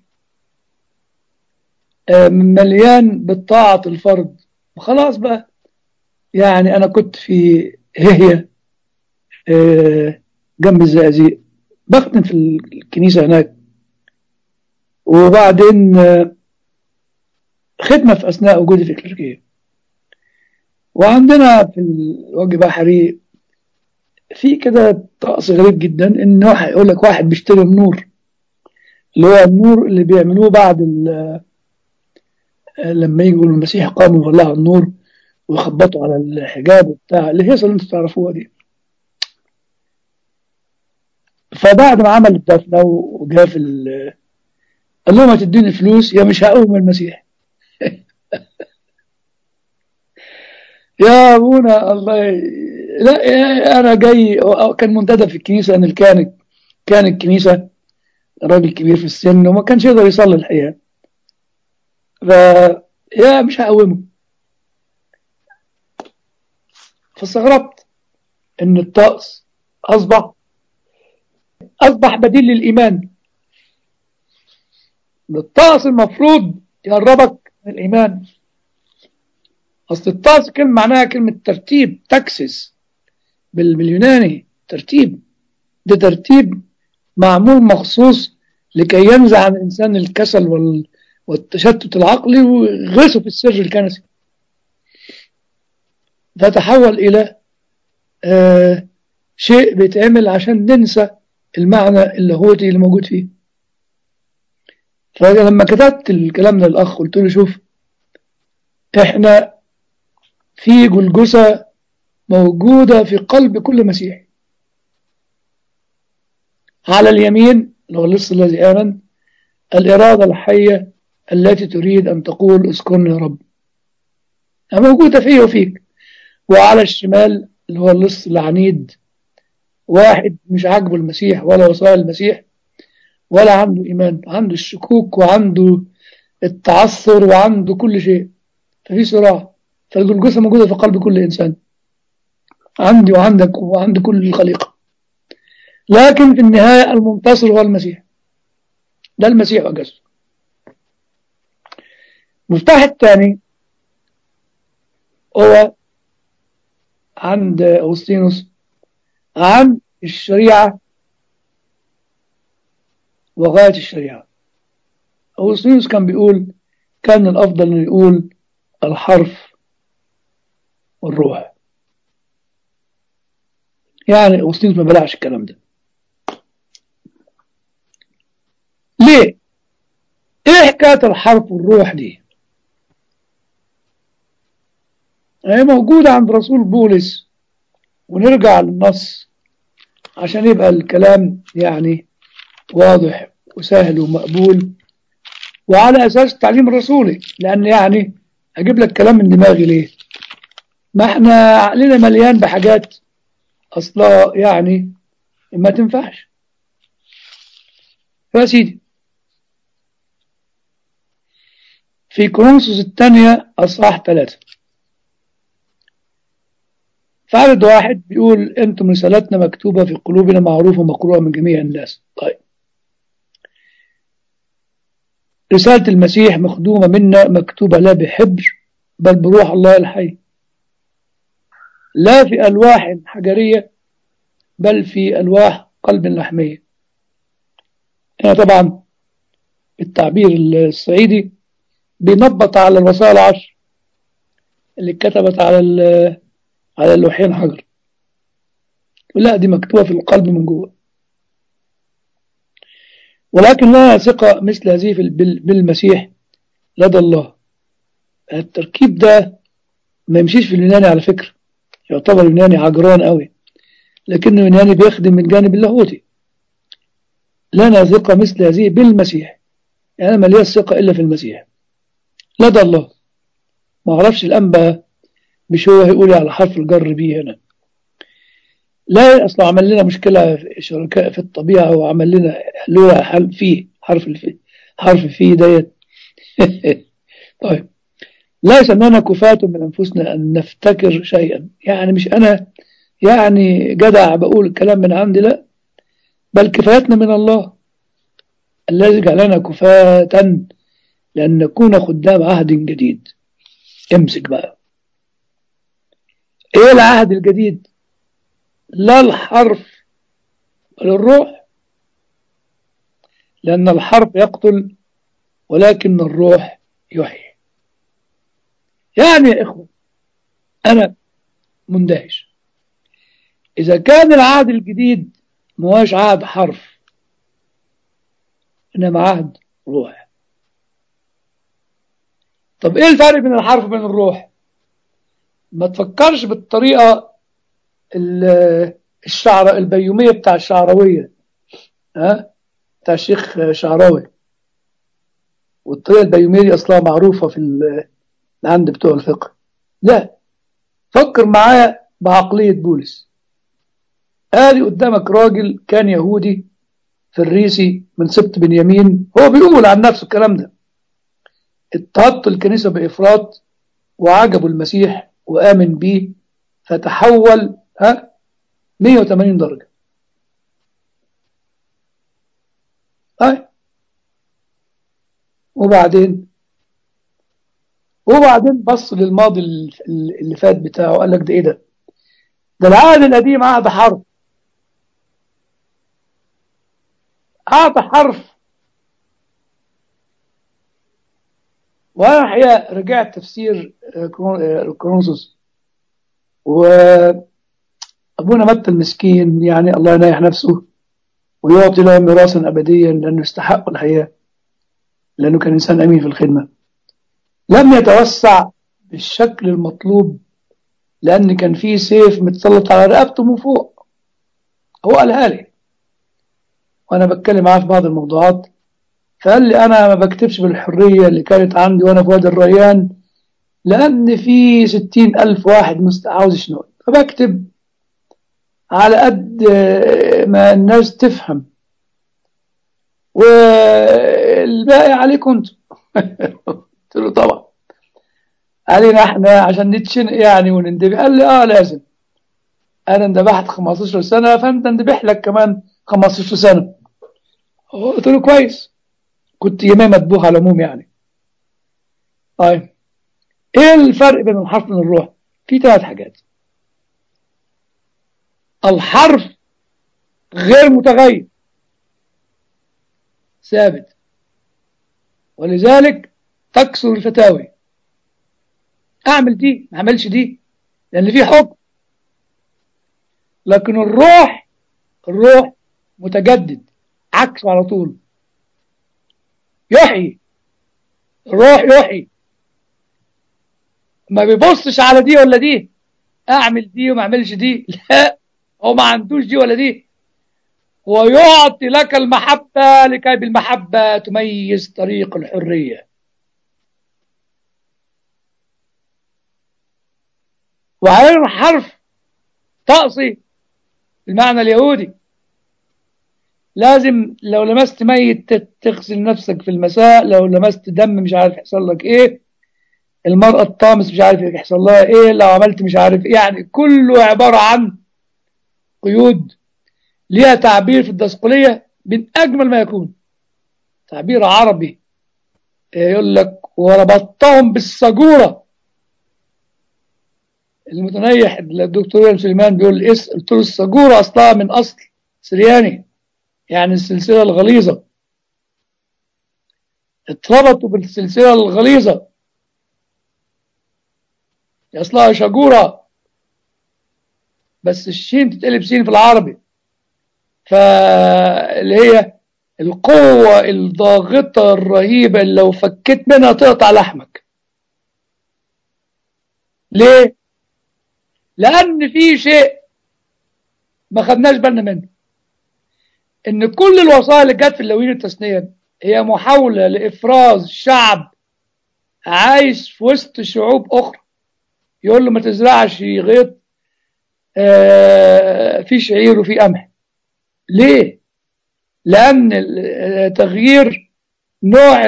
آه، مليان بالطاعة الفرد خلاص بقى يعني أنا كنت في هي آه، جنب الزقازيق بخدم في الكنيسة هناك وبعدين آه، خدمة في أثناء وجودي في الكليركية وعندنا في الوجه بحري في كده طقس غريب جدا ان واحد يقول لك واحد بيشتري النور اللي هو النور اللي بيعملوه بعد ال- لما يجوا المسيح قاموا وولعوا النور ويخبطوا على الحجاب وبتاع الهيصه اللي انتوا تعرفوها دي فبعد ما عمل الدفنه وجاء في ال- قال لهم هتديني فلوس يا مش هقوم المسيح يا ابونا الله ي... لا يا- انا جاي كان منتدب في الكنيسه ان كان كان الكنيسه راجل كبير في السن وما كانش يقدر يصلي الحقيقه ف يا مش هقومه فاستغربت ان الطقس اصبح اصبح بديل للايمان الطقس المفروض يقربك من الايمان اصل الطقس كلمه معناها كلمه ترتيب تكسس بال- باليوناني ترتيب ده ترتيب معمول مخصوص لكي ينزع عن الانسان الكسل وال... والتشتت العقلي ويغرسه في السر الكنسي فتحول الى آه شيء بيتعمل عشان ننسى المعنى اللاهوتي اللي موجود فيه فلما كتبت الكلام ده للاخ قلت له شوف احنا في جلجسة موجودة في قلب كل مسيحي على اليمين اللي هو اللص الذي آمن الإرادة الحية التي تريد أن تقول اسكن يا رب موجودة فيه وفيك وعلى الشمال اللي هو اللص العنيد واحد مش عاجبه المسيح ولا وصايا المسيح ولا عنده إيمان عنده الشكوك وعنده التعثر وعنده كل شيء ففي صراع فالجلجسة موجودة في قلب كل إنسان عندي وعندك وعند كل الخليقة لكن في النهاية المنتصر هو المسيح ده المسيح وجسده المفتاح الثاني هو عند أغسطينوس عن الشريعة وغاية الشريعة أغسطينوس كان بيقول كان الأفضل أنه يقول الحرف والروح يعني أغسطينوس ما بلعش الكلام ده ليه؟ ايه حكاية الحرف والروح دي؟ هي موجودة عند رسول بولس ونرجع للنص عشان يبقى الكلام يعني واضح وسهل ومقبول وعلى أساس التعليم الرسولي لأن يعني أجيب لك كلام من دماغي ليه ما احنا عقلنا مليان بحاجات أصلا يعني ما تنفعش يا سيدي في كورنثوس الثانية أصحاح ثلاثة فعدد واحد بيقول أنتم رسالتنا مكتوبة في قلوبنا معروفة مقروءة من جميع الناس طيب رسالة المسيح مخدومة منا مكتوبة لا بحبر بل بروح الله الحي لا في ألواح حجرية بل في ألواح قلب لحمية هنا طبعا التعبير الصعيدي بينبط على الوصايا العشر اللي اتكتبت على على اللوحين حجر لا دي مكتوبة في القلب من جوه ولكن لنا ثقة مثل هذه بالمسيح لدى الله التركيب ده ما يمشيش في اليوناني على فكرة يعتبر اليوناني عجران قوي لكنه اليوناني بيخدم من جانب اللاهوتي لنا ثقة مثل هذه بالمسيح يعني أنا ملياش ثقة إلا في المسيح لدى الله ما أعرفش الأنبا مش هو هيقول على حرف الجر بيه هنا لا أصلا عمل لنا مشكلة في شركاء في الطبيعة وعمل لنا لولا حرف فيه حرف الفي حرف فيه ديت طيب ليس أننا كفاة من أنفسنا أن نفتكر شيئا يعني مش أنا يعني جدع بقول الكلام من عندي لا بل كفايتنا من الله الذي جعلنا كفاة لأن نكون خدام عهد جديد امسك بقى ايه العهد الجديد لا الحرف بل الروح لأن الحرف يقتل ولكن الروح يحيي يعني يا إخوة أنا مندهش إذا كان العهد الجديد مواش عهد حرف إنما عهد روح طب إيه الفرق بين الحرف وبين الروح ما تفكرش بالطريقة الشعر البيومية بتاع الشعراوية ها بتاع الشيخ شعراوي والطريقة البيومية دي أصلها معروفة في عند بتوع الفقه لا فكر معايا بعقلية بولس ادي قدامك راجل كان يهودي فريسي من سبط بنيامين هو بيقول عن نفسه الكلام ده اضطهدت الكنيسة بإفراط وعجبوا المسيح وآمن بيه فتحول ها 180 درجة أي وبعدين وبعدين بص للماضي اللي فات بتاعه قال لك ده ايه ده ده العهد القديم عهد حرف عهد حرف وانا الحقيقه رجعت تفسير كرونسوس وابونا متى المسكين يعني الله ينايح نفسه ويعطي لهم ميراثا ابديا لانه يستحق الحياه لانه كان انسان امين في الخدمه لم يتوسع بالشكل المطلوب لان كان في سيف متسلط على رقبته من فوق هو قالها لي وانا بتكلم معاه في بعض الموضوعات فقال لي انا ما بكتبش بالحريه اللي كانت عندي وانا في وادي الريان لان في ستين الف واحد عاوز يشنق فبكتب على قد ما الناس تفهم والباقي عليكم انتم قلت له طبعا علينا احنا عشان نتشنق يعني ونندبح قال لي اه لازم انا اندبحت 15 سنه فانت اندبح لك كمان 15 سنه قلت له كويس كنت يمام مدبوح على العموم يعني طيب ايه الفرق بين الحرف والروح في ثلاث حاجات الحرف غير متغير ثابت ولذلك تكسر الفتاوي اعمل دي ما اعملش دي لان في حكم لكن الروح الروح متجدد عكسه على طول يحيي الروح يحيي ما بيبصش على دي ولا دي اعمل دي وما اعملش دي لا هو ما عندوش دي ولا دي هو يعطي لك المحبة لكي بالمحبة تميز طريق الحرية وعين حرف تقصي بالمعنى اليهودي لازم لو لمست ميت تغسل نفسك في المساء لو لمست دم مش عارف يحصل لك ايه المرأة الطامس مش عارف يحصل لها ايه لو عملت مش عارف إيه. يعني كله عبارة عن قيود ليها تعبير في الدسقلية من أجمل ما يكون تعبير عربي يقول لك وربطتهم بالسجورة المتنيح الدكتور سليمان بيقول اس قلت له السجورة أصلها من أصل سرياني يعني السلسلة الغليظة اتربطوا بالسلسلة الغليظة أصلها شجورة بس الشين تتقلب سين في العربي فاللي هي القوة الضاغطة الرهيبة اللي لو فكيت منها تقطع لحمك ليه؟ لأن في شيء ما خدناش بالنا منه إن كل الوصايا اللي جت في اللوين التثنية هي محاولة لإفراز شعب عايش في وسط شعوب أخرى يقول له ما تزرعش غيط آه في شعير وفي قمح ليه؟ لأن تغيير نوع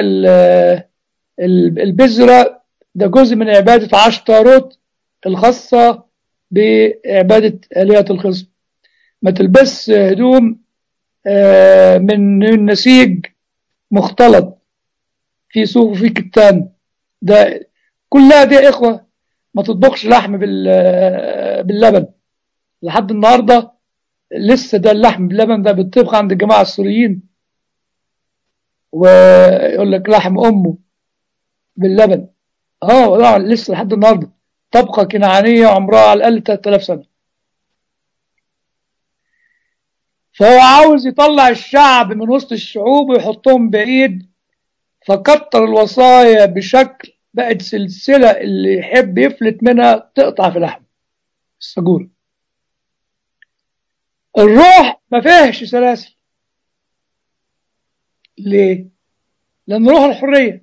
البذرة ده جزء من عبادة عشتاروت الخاصة بعبادة آلهة الخصم ما تلبس هدوم من نسيج مختلط في صوف وفي كتان ده كلها دي يا إخوة ما تطبخش لحم باللبن لحد النهارده لسه ده اللحم باللبن ده بيطبخ عند الجماعة السوريين ويقول لك لحم أمه باللبن اه لا لسه لحد النهارده طبقة كنعانية عمرها على الأقل 3000 سنة فهو عاوز يطلع الشعب من وسط الشعوب ويحطهم بعيد فكتر الوصايا بشكل بقت سلسلة اللي يحب يفلت منها تقطع في لحم السجور الروح ما فيهش سلاسل ليه؟ لأن روح الحرية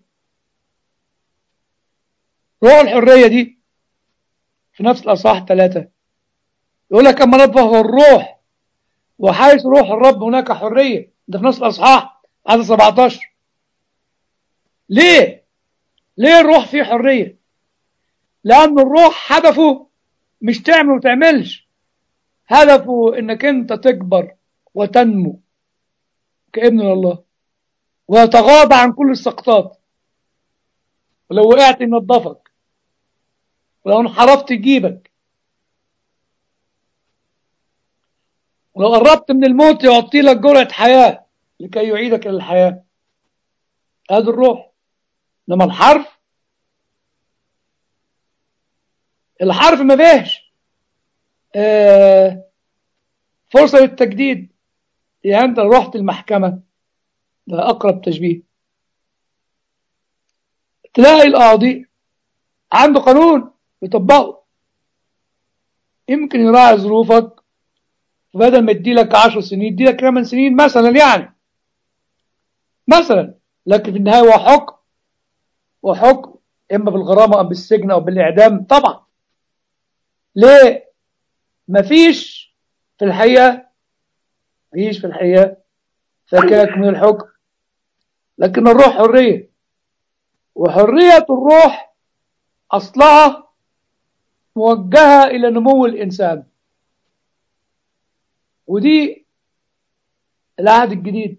روح الحرية دي في نفس الأصحاح ثلاثة يقول لك أما نبه الروح وحيث روح الرب هناك حرية ده في نفس الأصحاح عدد 17 ليه؟ ليه الروح فيه حرية؟ لأن الروح هدفه مش تعمل وتعملش هدفه انك انت تكبر وتنمو كابن الله ويتغاضى عن كل السقطات ولو وقعت ينظفك ولو انحرفت يجيبك ولو قربت من الموت يعطي لك جرعة حياة لكي يعيدك إلى الحياة هذا الروح إنما الحرف الحرف ما فيهش آه فرصة للتجديد يعني أنت رحت المحكمة ده أقرب تشبيه تلاقي القاضي عنده قانون يطبقه يمكن يراعي ظروفك فبدل ما يديلك 10 سنين يديلك 8 سنين مثلا يعني مثلا لكن في النهاية هو حكم وحكم إما بالغرامة أو بالسجن أو بالإعدام طبعا ليه مفيش في الحقيقة مفيش في الحقيقة فكاك من الحكم لكن الروح حرية وحرية الروح أصلها موجهة إلى نمو الإنسان ودي العهد الجديد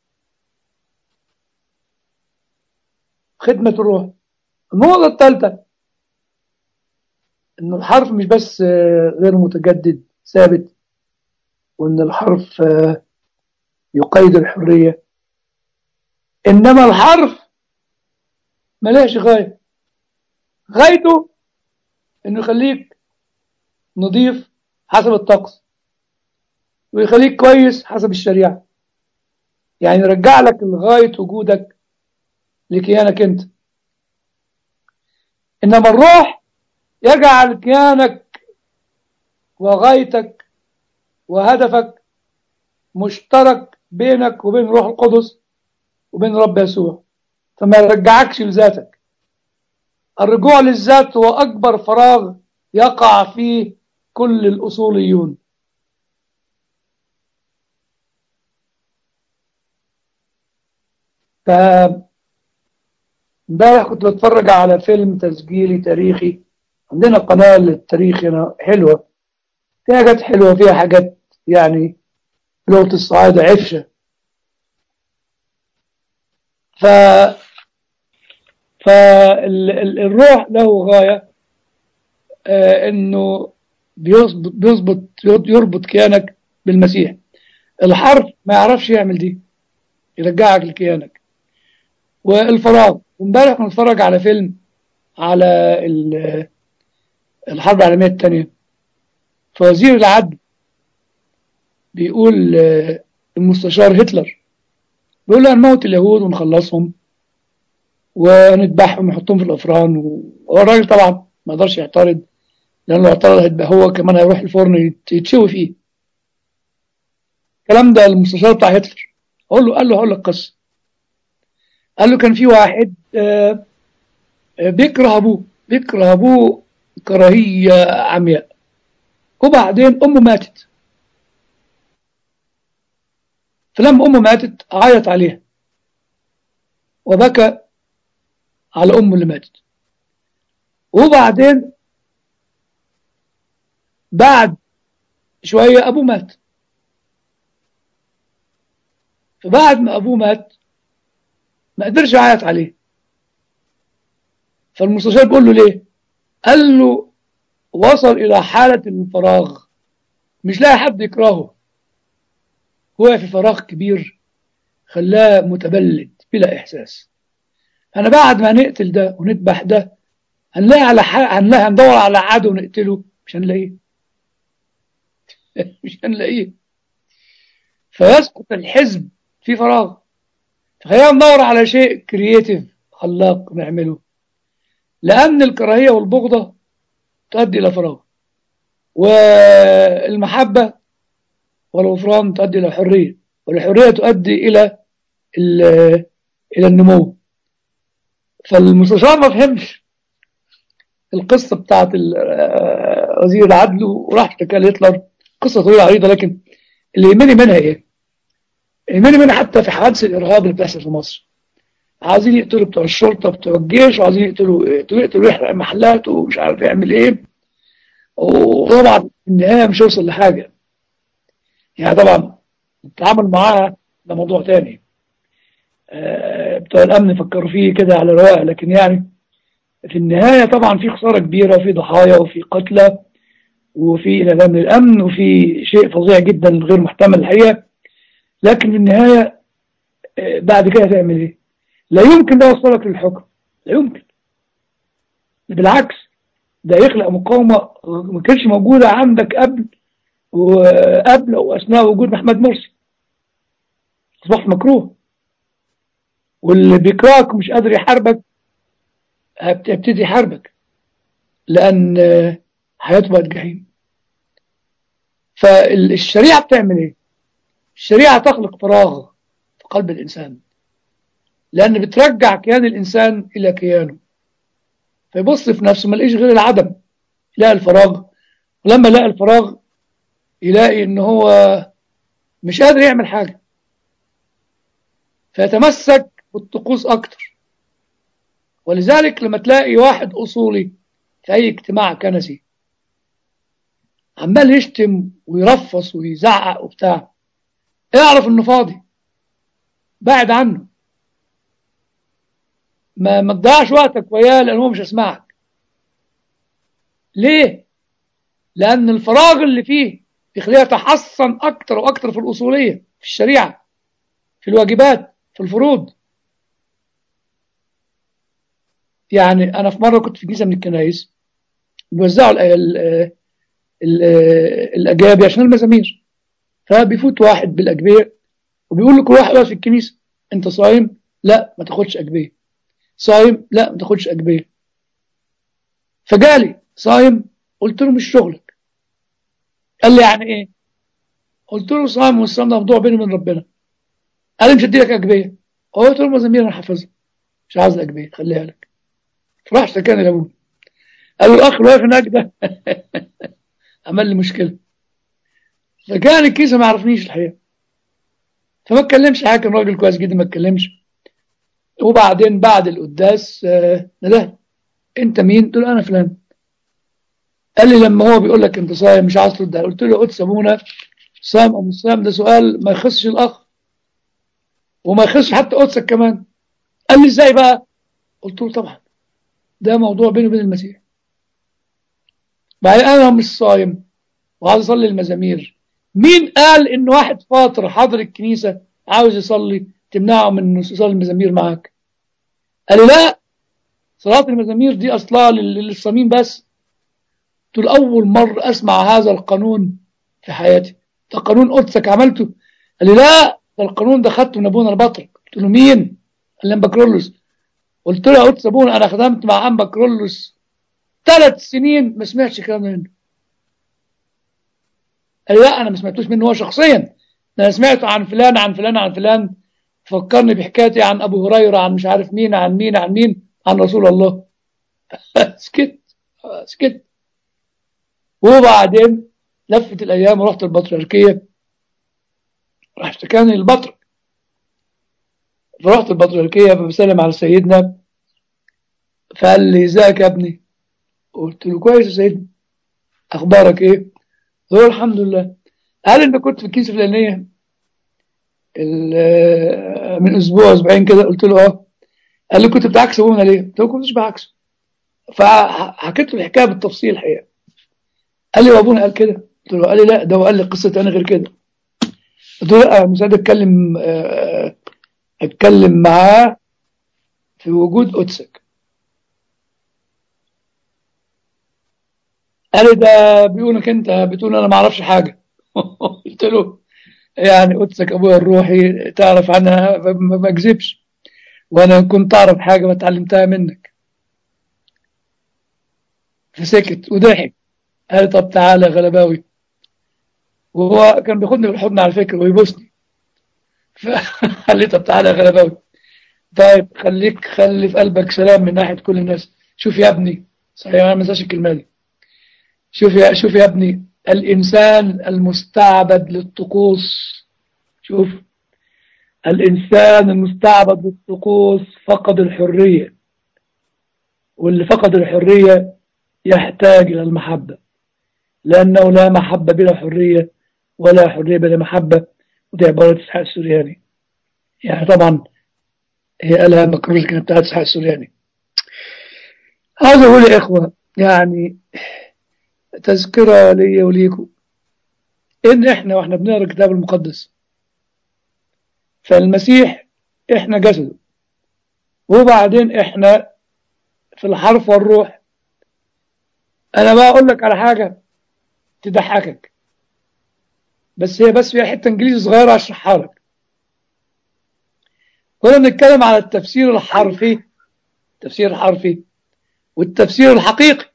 خدمة الروح النقطة الثالثة إن الحرف مش بس غير متجدد ثابت وإن الحرف يقيد الحرية إنما الحرف ملهش غاية غايته إنه يخليك نظيف حسب الطقس ويخليك كويس حسب الشريعة يعني يرجع لك لغاية وجودك لكيانك أنت إنما الروح يجعل كيانك وغايتك وهدفك مشترك بينك وبين روح القدس وبين رب يسوع فما يرجعكش لذاتك الرجوع للذات هو أكبر فراغ يقع فيه كل الأصوليون امبارح كنت بتفرج على فيلم تسجيلي تاريخي عندنا قناة للتاريخ هنا حلوة فيها حاجات حلوة فيها حاجات يعني لغة الصعايدة عفشة ف فالروح له غاية آه انه بيظبط بيظبط يربط كيانك بالمسيح الحرف ما يعرفش يعمل دي يرجعك لكيانك والفراغ وامبارح كنا نتفرج على فيلم على الحرب العالمية الثانية فوزير العدل بيقول المستشار هتلر بيقول له هنموت اليهود ونخلصهم ونذبحهم ونحطهم في الافران والراجل طبعا ما قدرش يعترض لانه لو اعترض هيبقى هو كمان هيروح الفرن يتشوي فيه الكلام ده المستشار بتاع هتلر اقول له قال له هقول لك قصه قال له كان في واحد بيكره ابوه بيكره ابوه كراهيه عمياء وبعدين امه ماتت فلما امه ماتت عيط عليها وبكى على امه اللي ماتت وبعدين بعد شويه ابوه مات فبعد ما ابوه مات ما قدرش يعيط عليه فالمستشار بيقول له ليه قال له وصل الى حاله الفراغ مش لاقي حد يكرهه هو في فراغ كبير خلاه متبلد بلا احساس انا بعد ما نقتل ده ونذبح ده هنلاقي على حق هنلاقي هندور على عدو نقتله مش هنلاقيه مش هنلاقيه فيسقط الحزب في فراغ فخلينا ندور على شيء كرييتيف خلاق نعمله لأن الكراهية والبغضة تؤدي إلى فراغ والمحبة والغفران تؤدي إلى حرية والحرية تؤدي إلى إلى النمو فالمستشار ما فهمش القصة بتاعت وزير العدل وراح اشتكى لهتلر قصة طويلة عريضة لكن اللي يهمني منها ايه؟ يهمني منها حتى في حوادث الإرهاب اللي بتحصل في مصر عايزين يقتلوا بتوع الشرطة بتوع الجيش وعايزين يقتلوا يقتلوا, يقتلوا يحرق محلات ومش عارف يعمل ايه وطبعا في النهاية مش هيوصل لحاجة يعني طبعا التعامل معاها ده موضوع تاني آه بتوع الأمن فكروا فيه كده على رواق لكن يعني في النهاية طبعا في خسارة كبيرة وفي ضحايا وفي قتلى وفي إعلام الأمن وفي شيء فظيع جدا غير محتمل الحقيقة لكن في النهاية آه بعد كده تعمل ايه؟ لا يمكن ده يوصلك للحكم لا يمكن بالعكس ده يخلق مقاومة ما كانتش موجودة عندك قبل وقبل وأثناء وجود محمد مرسي أصبحت مكروه واللي بيكرهك مش قادر يحاربك هيبتدي يحاربك لأن حياته بقت جحيم فالشريعة بتعمل ايه؟ الشريعة تخلق فراغ في قلب الإنسان لأن بترجع كيان الإنسان إلى كيانه فيبص في نفسه ما لقيش غير العدم يلاقي الفراغ ولما لقى الفراغ يلاقي إن هو مش قادر يعمل حاجة فيتمسك بالطقوس أكتر ولذلك لما تلاقي واحد أصولي في أي اجتماع كنسي عمال يشتم ويرفص ويزعق وبتاع اعرف انه فاضي بعد عنه ما ما تضيعش وقتك وياه لان هو مش هيسمعك ليه لان الفراغ اللي فيه يخليه يتحصن اكتر واكتر في الاصوليه في الشريعه في الواجبات في الفروض يعني انا في مره كنت في جيزه من الكنايس بيوزعوا الاجابي عشان المزامير فبيفوت واحد بالاجبيه وبيقول لكل واحد في الكنيسه انت صايم لا ما تاخدش اجبيه صايم لا ما تاخدش أجبية فجالي صايم قلت له مش شغلك قال لي يعني ايه قلت له صايم والصيام ده موضوع بيني وبين ربنا قال لي مش هدي لك أجبية قلت له مزامير انا حافظها مش عايز أجبية خليها لك راح اشتكاني لابوه قال له الاخ اللي واقف هناك ده عمل لي مشكله فكان الكيسه ما عرفنيش الحقيقه فما اتكلمش حاجه كان راجل كويس جدا ما اتكلمش وبعدين بعد القداس آه، ندهت انت مين؟ قلت له انا فلان قال لي لما هو بيقول لك انت صايم مش عايز ترد عليه. قلت له قدس ابونا صايم او مش صايم ده سؤال ما يخصش الاخ وما يخصش حتى قدسك كمان قال لي ازاي بقى؟ قلت له طبعا ده موضوع بيني وبين المسيح بعدين انا مش صايم وعايز اصلي المزامير مين قال ان واحد فاطر حاضر الكنيسه عاوز يصلي تمنعه من انه يصلي المزامير معاك قال لي لا صلاه المزامير دي اصلها لل- للصميم بس قلت له اول مره اسمع هذا القانون في حياتي ده قانون قدسك عملته قال لي لا ده القانون ده خدته من ابونا البطرك قلت له مين قال لي امبكرولوس قلت له يا قدس ابونا انا خدمت مع امبكرولوس ثلاث سنين ما سمعتش الكلام ده منه قال لي لا انا ما سمعتوش منه هو شخصيا ده انا سمعته عن فلان عن فلان عن فلان فكرني بحكايتي عن ابو هريره عن مش عارف مين عن مين عن مين عن رسول الله سكت سكت وبعدين لفت الايام ورحت البطريركيه راح اشتكاني البطرك فرحت البطريركيه فبسلم على سيدنا فقال لي ازيك يا ابني قلت له كويس يا سيدنا اخبارك ايه قلت له الحمد لله قال انت كنت في الكنيسه الفلانيه ال- من اسبوع اسبوعين كده قلت له اه قال لي كنت بتعكس ابونا ليه؟ قلت له ما كنتش بعكسه فحكيت له الحكايه بالتفصيل الحقيقه قال لي وابونا قال كده قلت له قال لي لا ده هو قال لي قصه انا غير كده قلت له لا مساعد اتكلم آه، اتكلم معاه في وجود قدسك قال لي ده بيقولك انت بتقول انا ما اعرفش حاجه قلت له يعني قدسك ابويا الروحي تعرف عنها ما ما اكذبش وانا كنت اعرف حاجه ما اتعلمتها منك فسكت وضحك قال لي طب تعالى يا غلباوي وهو كان بياخدني بالحضن على فكره ويبوسني فقال لي طب تعالى يا غلباوي طيب خليك خلي في قلبك سلام من ناحيه كل الناس شوف يا ابني صحيح انا ما انساش الكلمه دي شوف يا شوف يا ابني الانسان المستعبد للطقوس شوف الانسان المستعبد للطقوس فقد الحريه واللي فقد الحريه يحتاج الى المحبه لانه لا محبه بلا حريه ولا حريه بلا محبه ودي عباره اسحاق السورياني يعني طبعا هي قالها مكروز كانت بتاعت اسحاق السورياني عاوز اقول يا اخوه يعني تذكره ليا وليكم ان احنا واحنا بنقرا الكتاب المقدس فالمسيح احنا جسده وبعدين احنا في الحرف والروح انا بقى اقول لك على حاجه تضحكك بس هي بس فيها حته انجليزي صغيره اشرحها لك كنا بنتكلم على التفسير الحرفي التفسير الحرفي والتفسير الحقيقي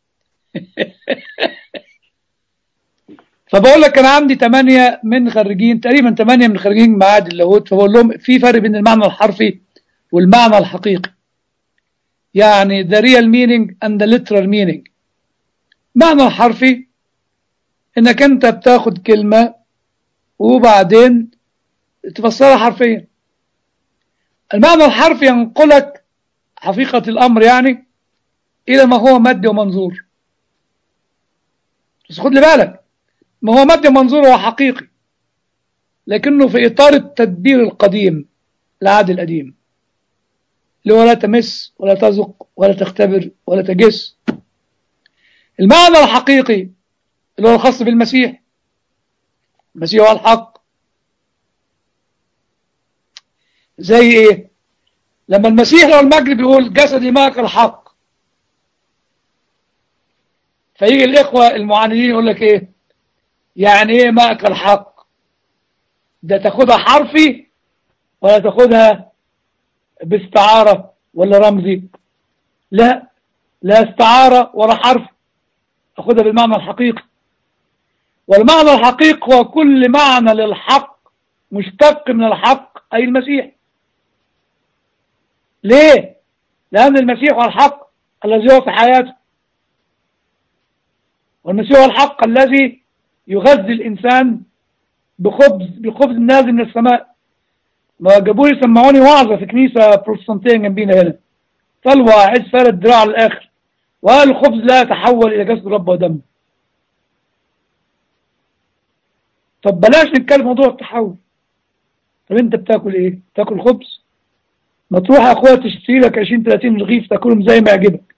فبقول لك انا عندي ثمانية من خريجين تقريبا ثمانية من خريجين معاد اللاهوت فبقول لهم في فرق بين المعنى الحرفي والمعنى الحقيقي يعني the real meaning and the literal meaning معنى الحرفي انك انت بتاخد كلمة وبعدين تفسرها حرفيا المعنى الحرفي ينقلك حقيقة الأمر يعني إلى ما هو مادي ومنظور بس خد لي بالك ما هو مادي ومنظور هو حقيقي لكنه في إطار التدبير القديم العهد القديم اللي هو لا تمس ولا تذق ولا تختبر ولا تجس المعنى الحقيقي اللي هو الخاص بالمسيح المسيح هو الحق زي ايه لما المسيح لو المجد بيقول جسدي معك الحق فيجي الاخوه المعاندين يقول لك ايه يعني ايه معك الحق ده تاخدها حرفي ولا تاخدها باستعاره ولا رمزي لا لا استعاره ولا حرف اخدها بالمعنى الحقيقي والمعنى الحقيقي هو كل معنى للحق مشتق من الحق اي المسيح ليه لان المسيح هو الحق الذي هو في حياته والمسيح هو الحق الذي يغذي الانسان بخبز بالخبز النازل من السماء ما جابوا لي سمعوني وعظة في كنيسة بروتستانتية جنبينا هنا طلبة عز فرد الدراع الآخر وقال الخبز لا يتحول إلى جسد رب ودم طب بلاش نتكلم موضوع التحول طب انت بتاكل ايه بتاكل خبز ما تروح يا اخويا تشتري لك 20 30 رغيف تاكلهم زي ما يعجبك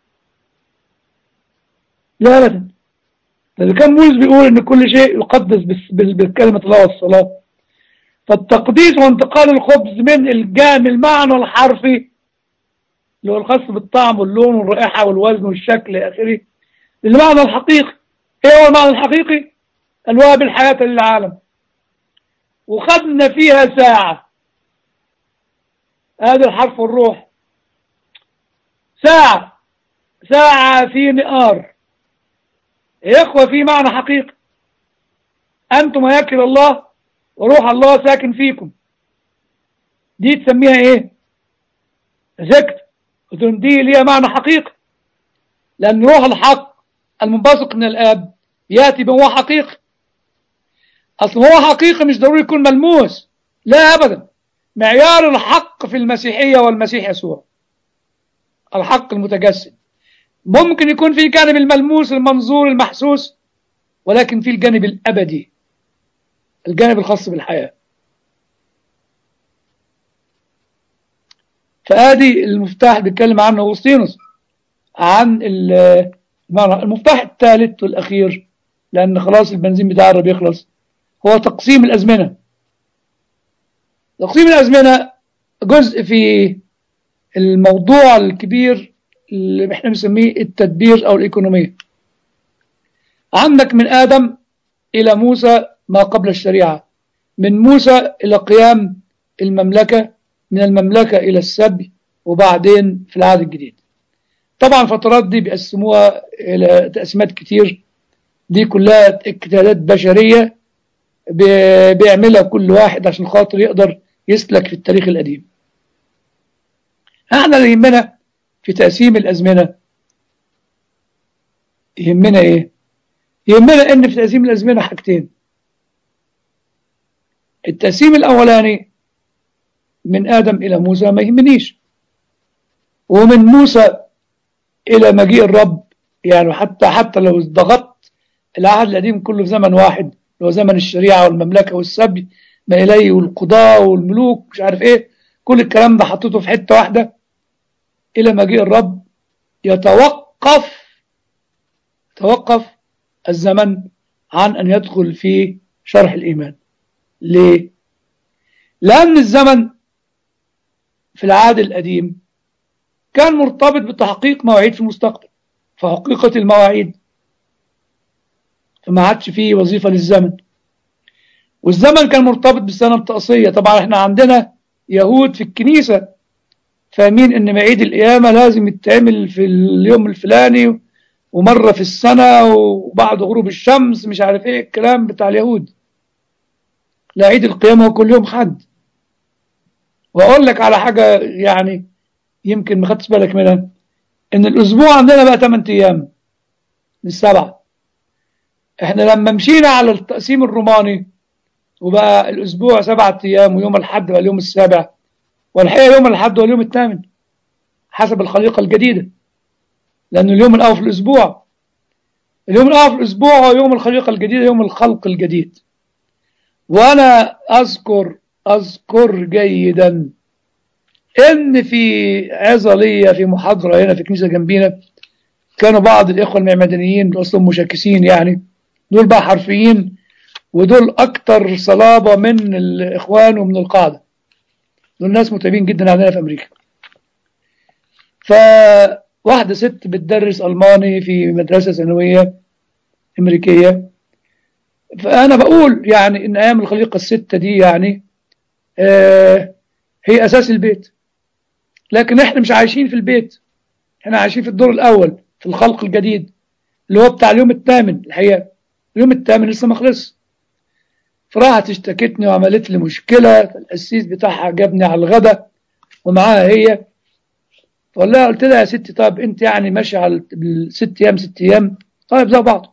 لا ابدا ده كان مولز بيقول ان كل شيء يقدس بكلمة الله والصلاة فالتقديس وانتقال الخبز من الجام المعنى الحرفي اللي هو الخاص بالطعم واللون والرائحة والوزن والشكل إلى آخره للمعنى الحقيقي ايه هو المعنى الحقيقي الوهب الحياة للعالم وخدنا فيها ساعة هذا الحرف والروح ساعة ساعة في نقار يا إخوة في معنى حقيقي أنتم هياكل الله وروح الله ساكن فيكم دي تسميها ايه ذكر قلت دي ليها معنى حقيقي لأن روح الحق المنبثق من الآب يأتي بهو حقيقي أصل هو حقيقي مش ضروري يكون ملموس لا أبدا معيار الحق في المسيحية والمسيح يسوع الحق المتجسد ممكن يكون في جانب الملموس المنظور المحسوس ولكن في الجانب الأبدي الجانب الخاص بالحياة فادي المفتاح بيتكلم عنه أغسطينوس عن المفتاح الثالث والأخير لأن خلاص البنزين بتاع الرب يخلص هو تقسيم الأزمنة تقسيم الأزمنة جزء في الموضوع الكبير اللي احنا بنسميه التدبير أو الإيكونومية عندك من آدم إلى موسى ما قبل الشريعة من موسى إلى قيام المملكة من المملكة إلى السبي وبعدين في العهد الجديد طبعا الفترات دي بيقسموها إلى تقسيمات كتير دي كلها اجتهادات بشرية بيعملها كل واحد عشان خاطر يقدر يسلك في التاريخ القديم احنا اللي يهمنا في تقسيم الأزمنة يهمنا ايه يهمنا ان في تقسيم الأزمنة حاجتين التقسيم الأولاني من آدم إلى موسى ما يهمنيش ومن موسى إلى مجيء الرب يعني حتى حتى لو ضغطت العهد القديم كله في زمن واحد اللي هو زمن الشريعة والمملكة والسبي ما إليه والقضاء والملوك مش عارف إيه كل الكلام ده حطيته في حتة واحدة إلى مجيء الرب يتوقف توقف الزمن عن أن يدخل في شرح الإيمان ليه؟ لأن الزمن في العهد القديم كان مرتبط بتحقيق مواعيد في المستقبل فحقيقة المواعيد فما عادش فيه وظيفة للزمن والزمن كان مرتبط بالسنة الطقسية طبعا احنا عندنا يهود في الكنيسة فاهمين ان معيد القيامة لازم يتعمل في اليوم الفلاني ومرة في السنة وبعد غروب الشمس مش عارف ايه الكلام بتاع اليهود لا عيد القيامة هو كل يوم حد واقول لك على حاجة يعني يمكن ما خدتش بالك منها ان الاسبوع عندنا بقى 8 ايام مش سبعة احنا لما مشينا على التقسيم الروماني وبقى الاسبوع سبعة ايام ويوم الاحد بقى اليوم السابع والحقيقة يوم الاحد هو اليوم الثامن حسب الخليقة الجديدة لأن اليوم الأول في الأسبوع اليوم الأول في الأسبوع هو يوم الخليقة الجديدة يوم الخلق الجديد وأنا أذكر أذكر جيدا إن في عظة ليا في محاضرة هنا في كنيسة جنبينا كانوا بعض الإخوة المعمدانيين أصلا مشاكسين يعني دول بقى حرفيين ودول أكتر صلابة من الإخوان ومن القاعدة دول ناس متعبين جدا عندنا في أمريكا فواحدة ست بتدرس ألماني في مدرسة ثانوية أمريكية فأنا بقول يعني إن أيام الخليقة الستة دي يعني آه هي أساس البيت لكن إحنا مش عايشين في البيت إحنا عايشين في الدور الأول في الخلق الجديد اللي هو بتاع اليوم الثامن الحقيقة اليوم الثامن لسه ما خلص فراحت اشتكتني وعملت لي مشكلة القسيس بتاعها جابني على الغدا ومعاها هي فقال لها قلت لها يا ستي طيب انت يعني ماشي على ست ايام ست ايام طيب زي بعض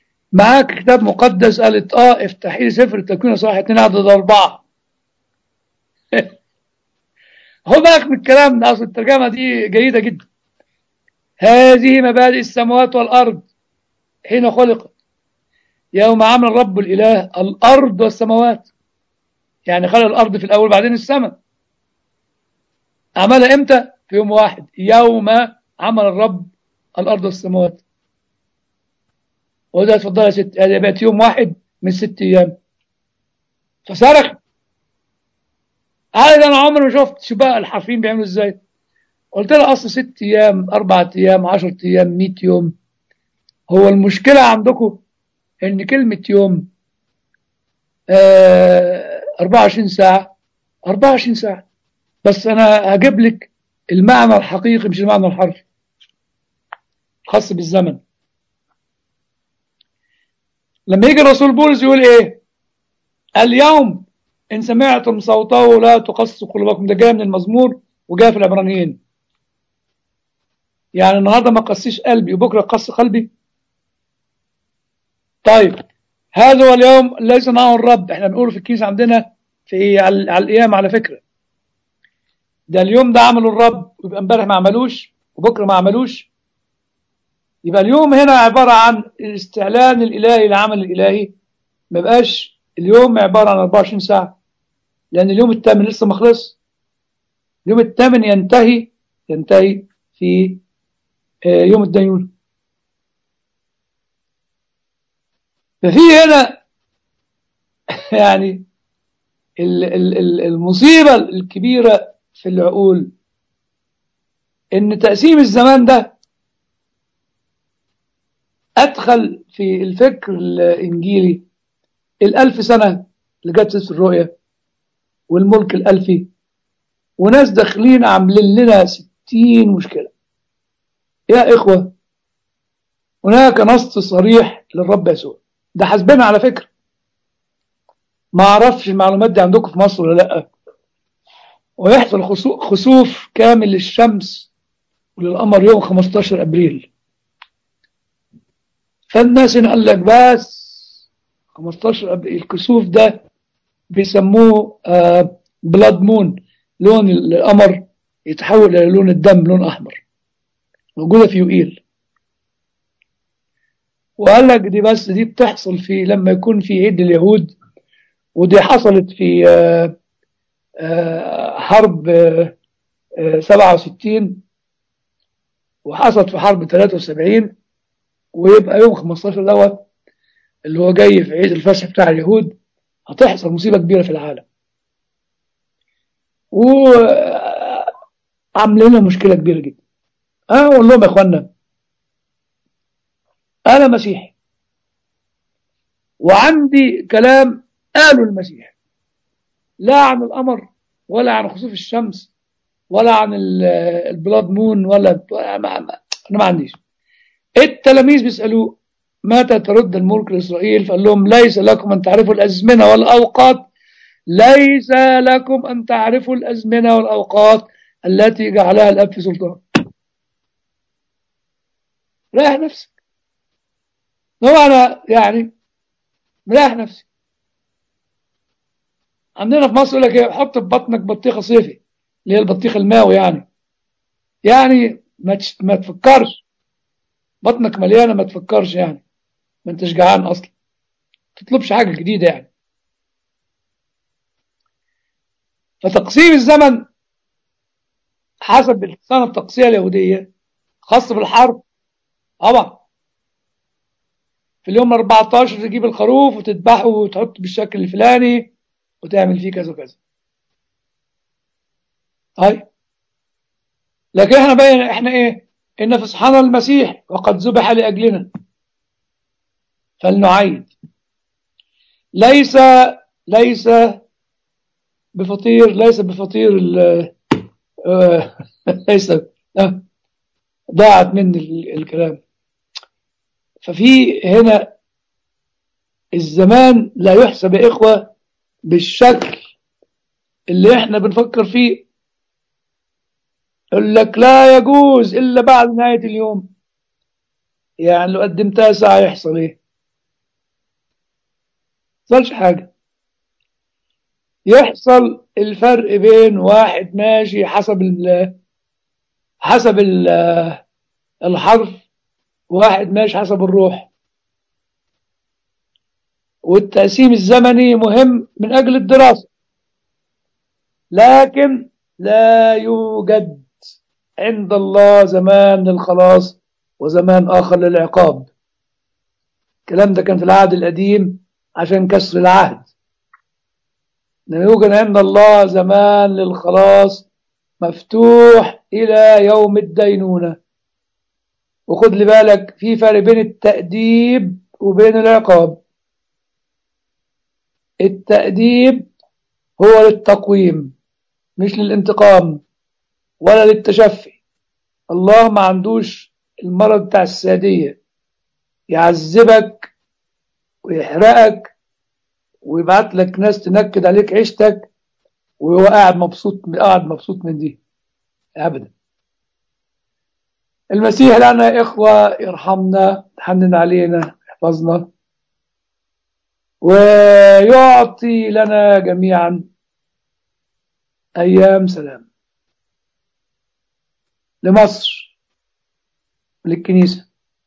معاك كتاب مقدس قالت اه افتحي لي سفر التكوين صح اتنين عدد اربعه خد بالك من الكلام ده اصل الترجمه دي جيده جدا هذه مبادئ السماوات والارض حين خلقت يوم عمل الرب الاله الارض والسماوات يعني خلق الارض في الاول بعدين السماء عملها امتى في يوم واحد يوم عمل الرب الارض والسماوات وده اتفضل يا ست هذه بقت يوم واحد من ست ايام فصرخ قال انا عمري ما شفت شو بقى الحرفيين بيعملوا ازاي قلت له اصل ست ايام اربع ايام 10 ايام 100 يوم هو المشكله عندكم ان كلمه يوم آه 24 ساعه 24 ساعه بس انا هجيب لك المعنى الحقيقي مش المعنى الحرفي خاص بالزمن لما يجي الرسول بولس يقول ايه اليوم ان سمعتم صوته لا تقصوا قلوبكم ده جاي من المزمور وجاي في العبرانيين يعني النهارده ما قسيش قلبي وبكره قص قلبي طيب هذا هو اليوم ليس معه الرب احنا بنقول في الكيس عندنا في على, على القيامة على فكرة ده اليوم ده عمله الرب ويبقى امبارح ما عملوش وبكره ما عملوش يبقى اليوم هنا عبارة عن الاستعلان الإلهي العمل الإلهي ما بقاش اليوم عبارة عن 24 ساعة لأن اليوم الثامن لسه ما خلص اليوم الثامن ينتهي ينتهي في يوم الدينونة ففي هنا يعني المصيبة الكبيرة في العقول ان تقسيم الزمان ده ادخل في الفكر الانجيلي الالف سنة اللي جت في الرؤية والملك الالفي وناس داخلين عاملين لنا ستين مشكلة يا اخوة هناك نص صريح للرب يسوع ده حسبنا على فكرة ما اعرفش المعلومات دي عندكم في مصر ولا لا ويحصل خسوف كامل للشمس وللقمر يوم 15 ابريل فالناس قال لك بس 15 ابريل الكسوف ده بيسموه آه بلاد مون لون القمر يتحول الى لون الدم لون احمر موجوده في يوئيل وقال لك دي بس دي بتحصل في لما يكون في عيد اليهود ودي حصلت في آه آه حرب آه 67 وحصلت في حرب 73 ويبقى يوم 15 دوت اللي هو جاي في عيد الفصح بتاع اليهود هتحصل مصيبة كبيرة في العالم وعامل لنا مشكلة كبيرة جدا أنا أقول لهم يا إخوانا أنا مسيحي وعندي كلام قاله المسيح لا عن القمر ولا عن خسوف الشمس ولا عن البلاد مون ولا أنا ما عنديش التلاميذ بيسألوه متى ترد الملك لإسرائيل فقال لهم ليس لكم أن تعرفوا الأزمنة والأوقات ليس لكم أن تعرفوا الأزمنة والأوقات التي جعلها الأب في سلطان ريح نفسك هو أنا يعني مريح نفسي عندنا في مصر يقول لك ايه حط في بطنك بطيخه صيفي اللي هي البطيخ الماوي يعني يعني ما ما تفكرش بطنك مليانه ما تفكرش يعني ما انتش جعان اصلا ما تطلبش حاجه جديده يعني فتقسيم الزمن حسب السنه التقسيمه اليهوديه خاص بالحرب طبعا في اليوم 14 تجيب الخروف وتذبحه وتحطه بالشكل الفلاني وتعمل فيه كذا وكذا طيب لكن احنا بين احنا ايه ان فصحنا المسيح وقد ذبح لاجلنا فلنعيد ليس ليس بفطير ليس بفطير ليس ضاعت مني الكلام ففي هنا الزمان لا يحسب يا إخوة بالشكل اللي احنا بنفكر فيه يقول لك لا يجوز إلا بعد نهاية اليوم يعني لو قدمتها ساعة يحصل ايه صارش حاجة يحصل الفرق بين واحد ماشي حسب ال حسب ال الحرف وواحد ماشي حسب الروح والتقسيم الزمني مهم من أجل الدراسة لكن لا يوجد عند الله زمان للخلاص وزمان آخر للعقاب الكلام ده كان في العهد القديم عشان كسر العهد إنما يوجد عند الله زمان للخلاص مفتوح إلى يوم الدينونة وخد لي بالك في فرق بين التأديب وبين العقاب التأديب هو للتقويم مش للانتقام ولا للتشفي الله ما عندوش المرض بتاع السادية يعذبك ويحرقك ويبعت لك ناس تنكد عليك عيشتك وهو قاعد مبسوط قاعد مبسوط من دي ابدا المسيح لنا يا اخوه يرحمنا يحنن علينا يحفظنا ويعطي لنا جميعا ايام سلام لمصر للكنيسه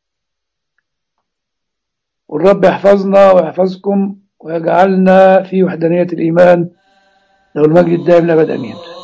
والرب يحفظنا ويحفظكم ويجعلنا في وحدانيه الايمان له المجد الدائم لابد امين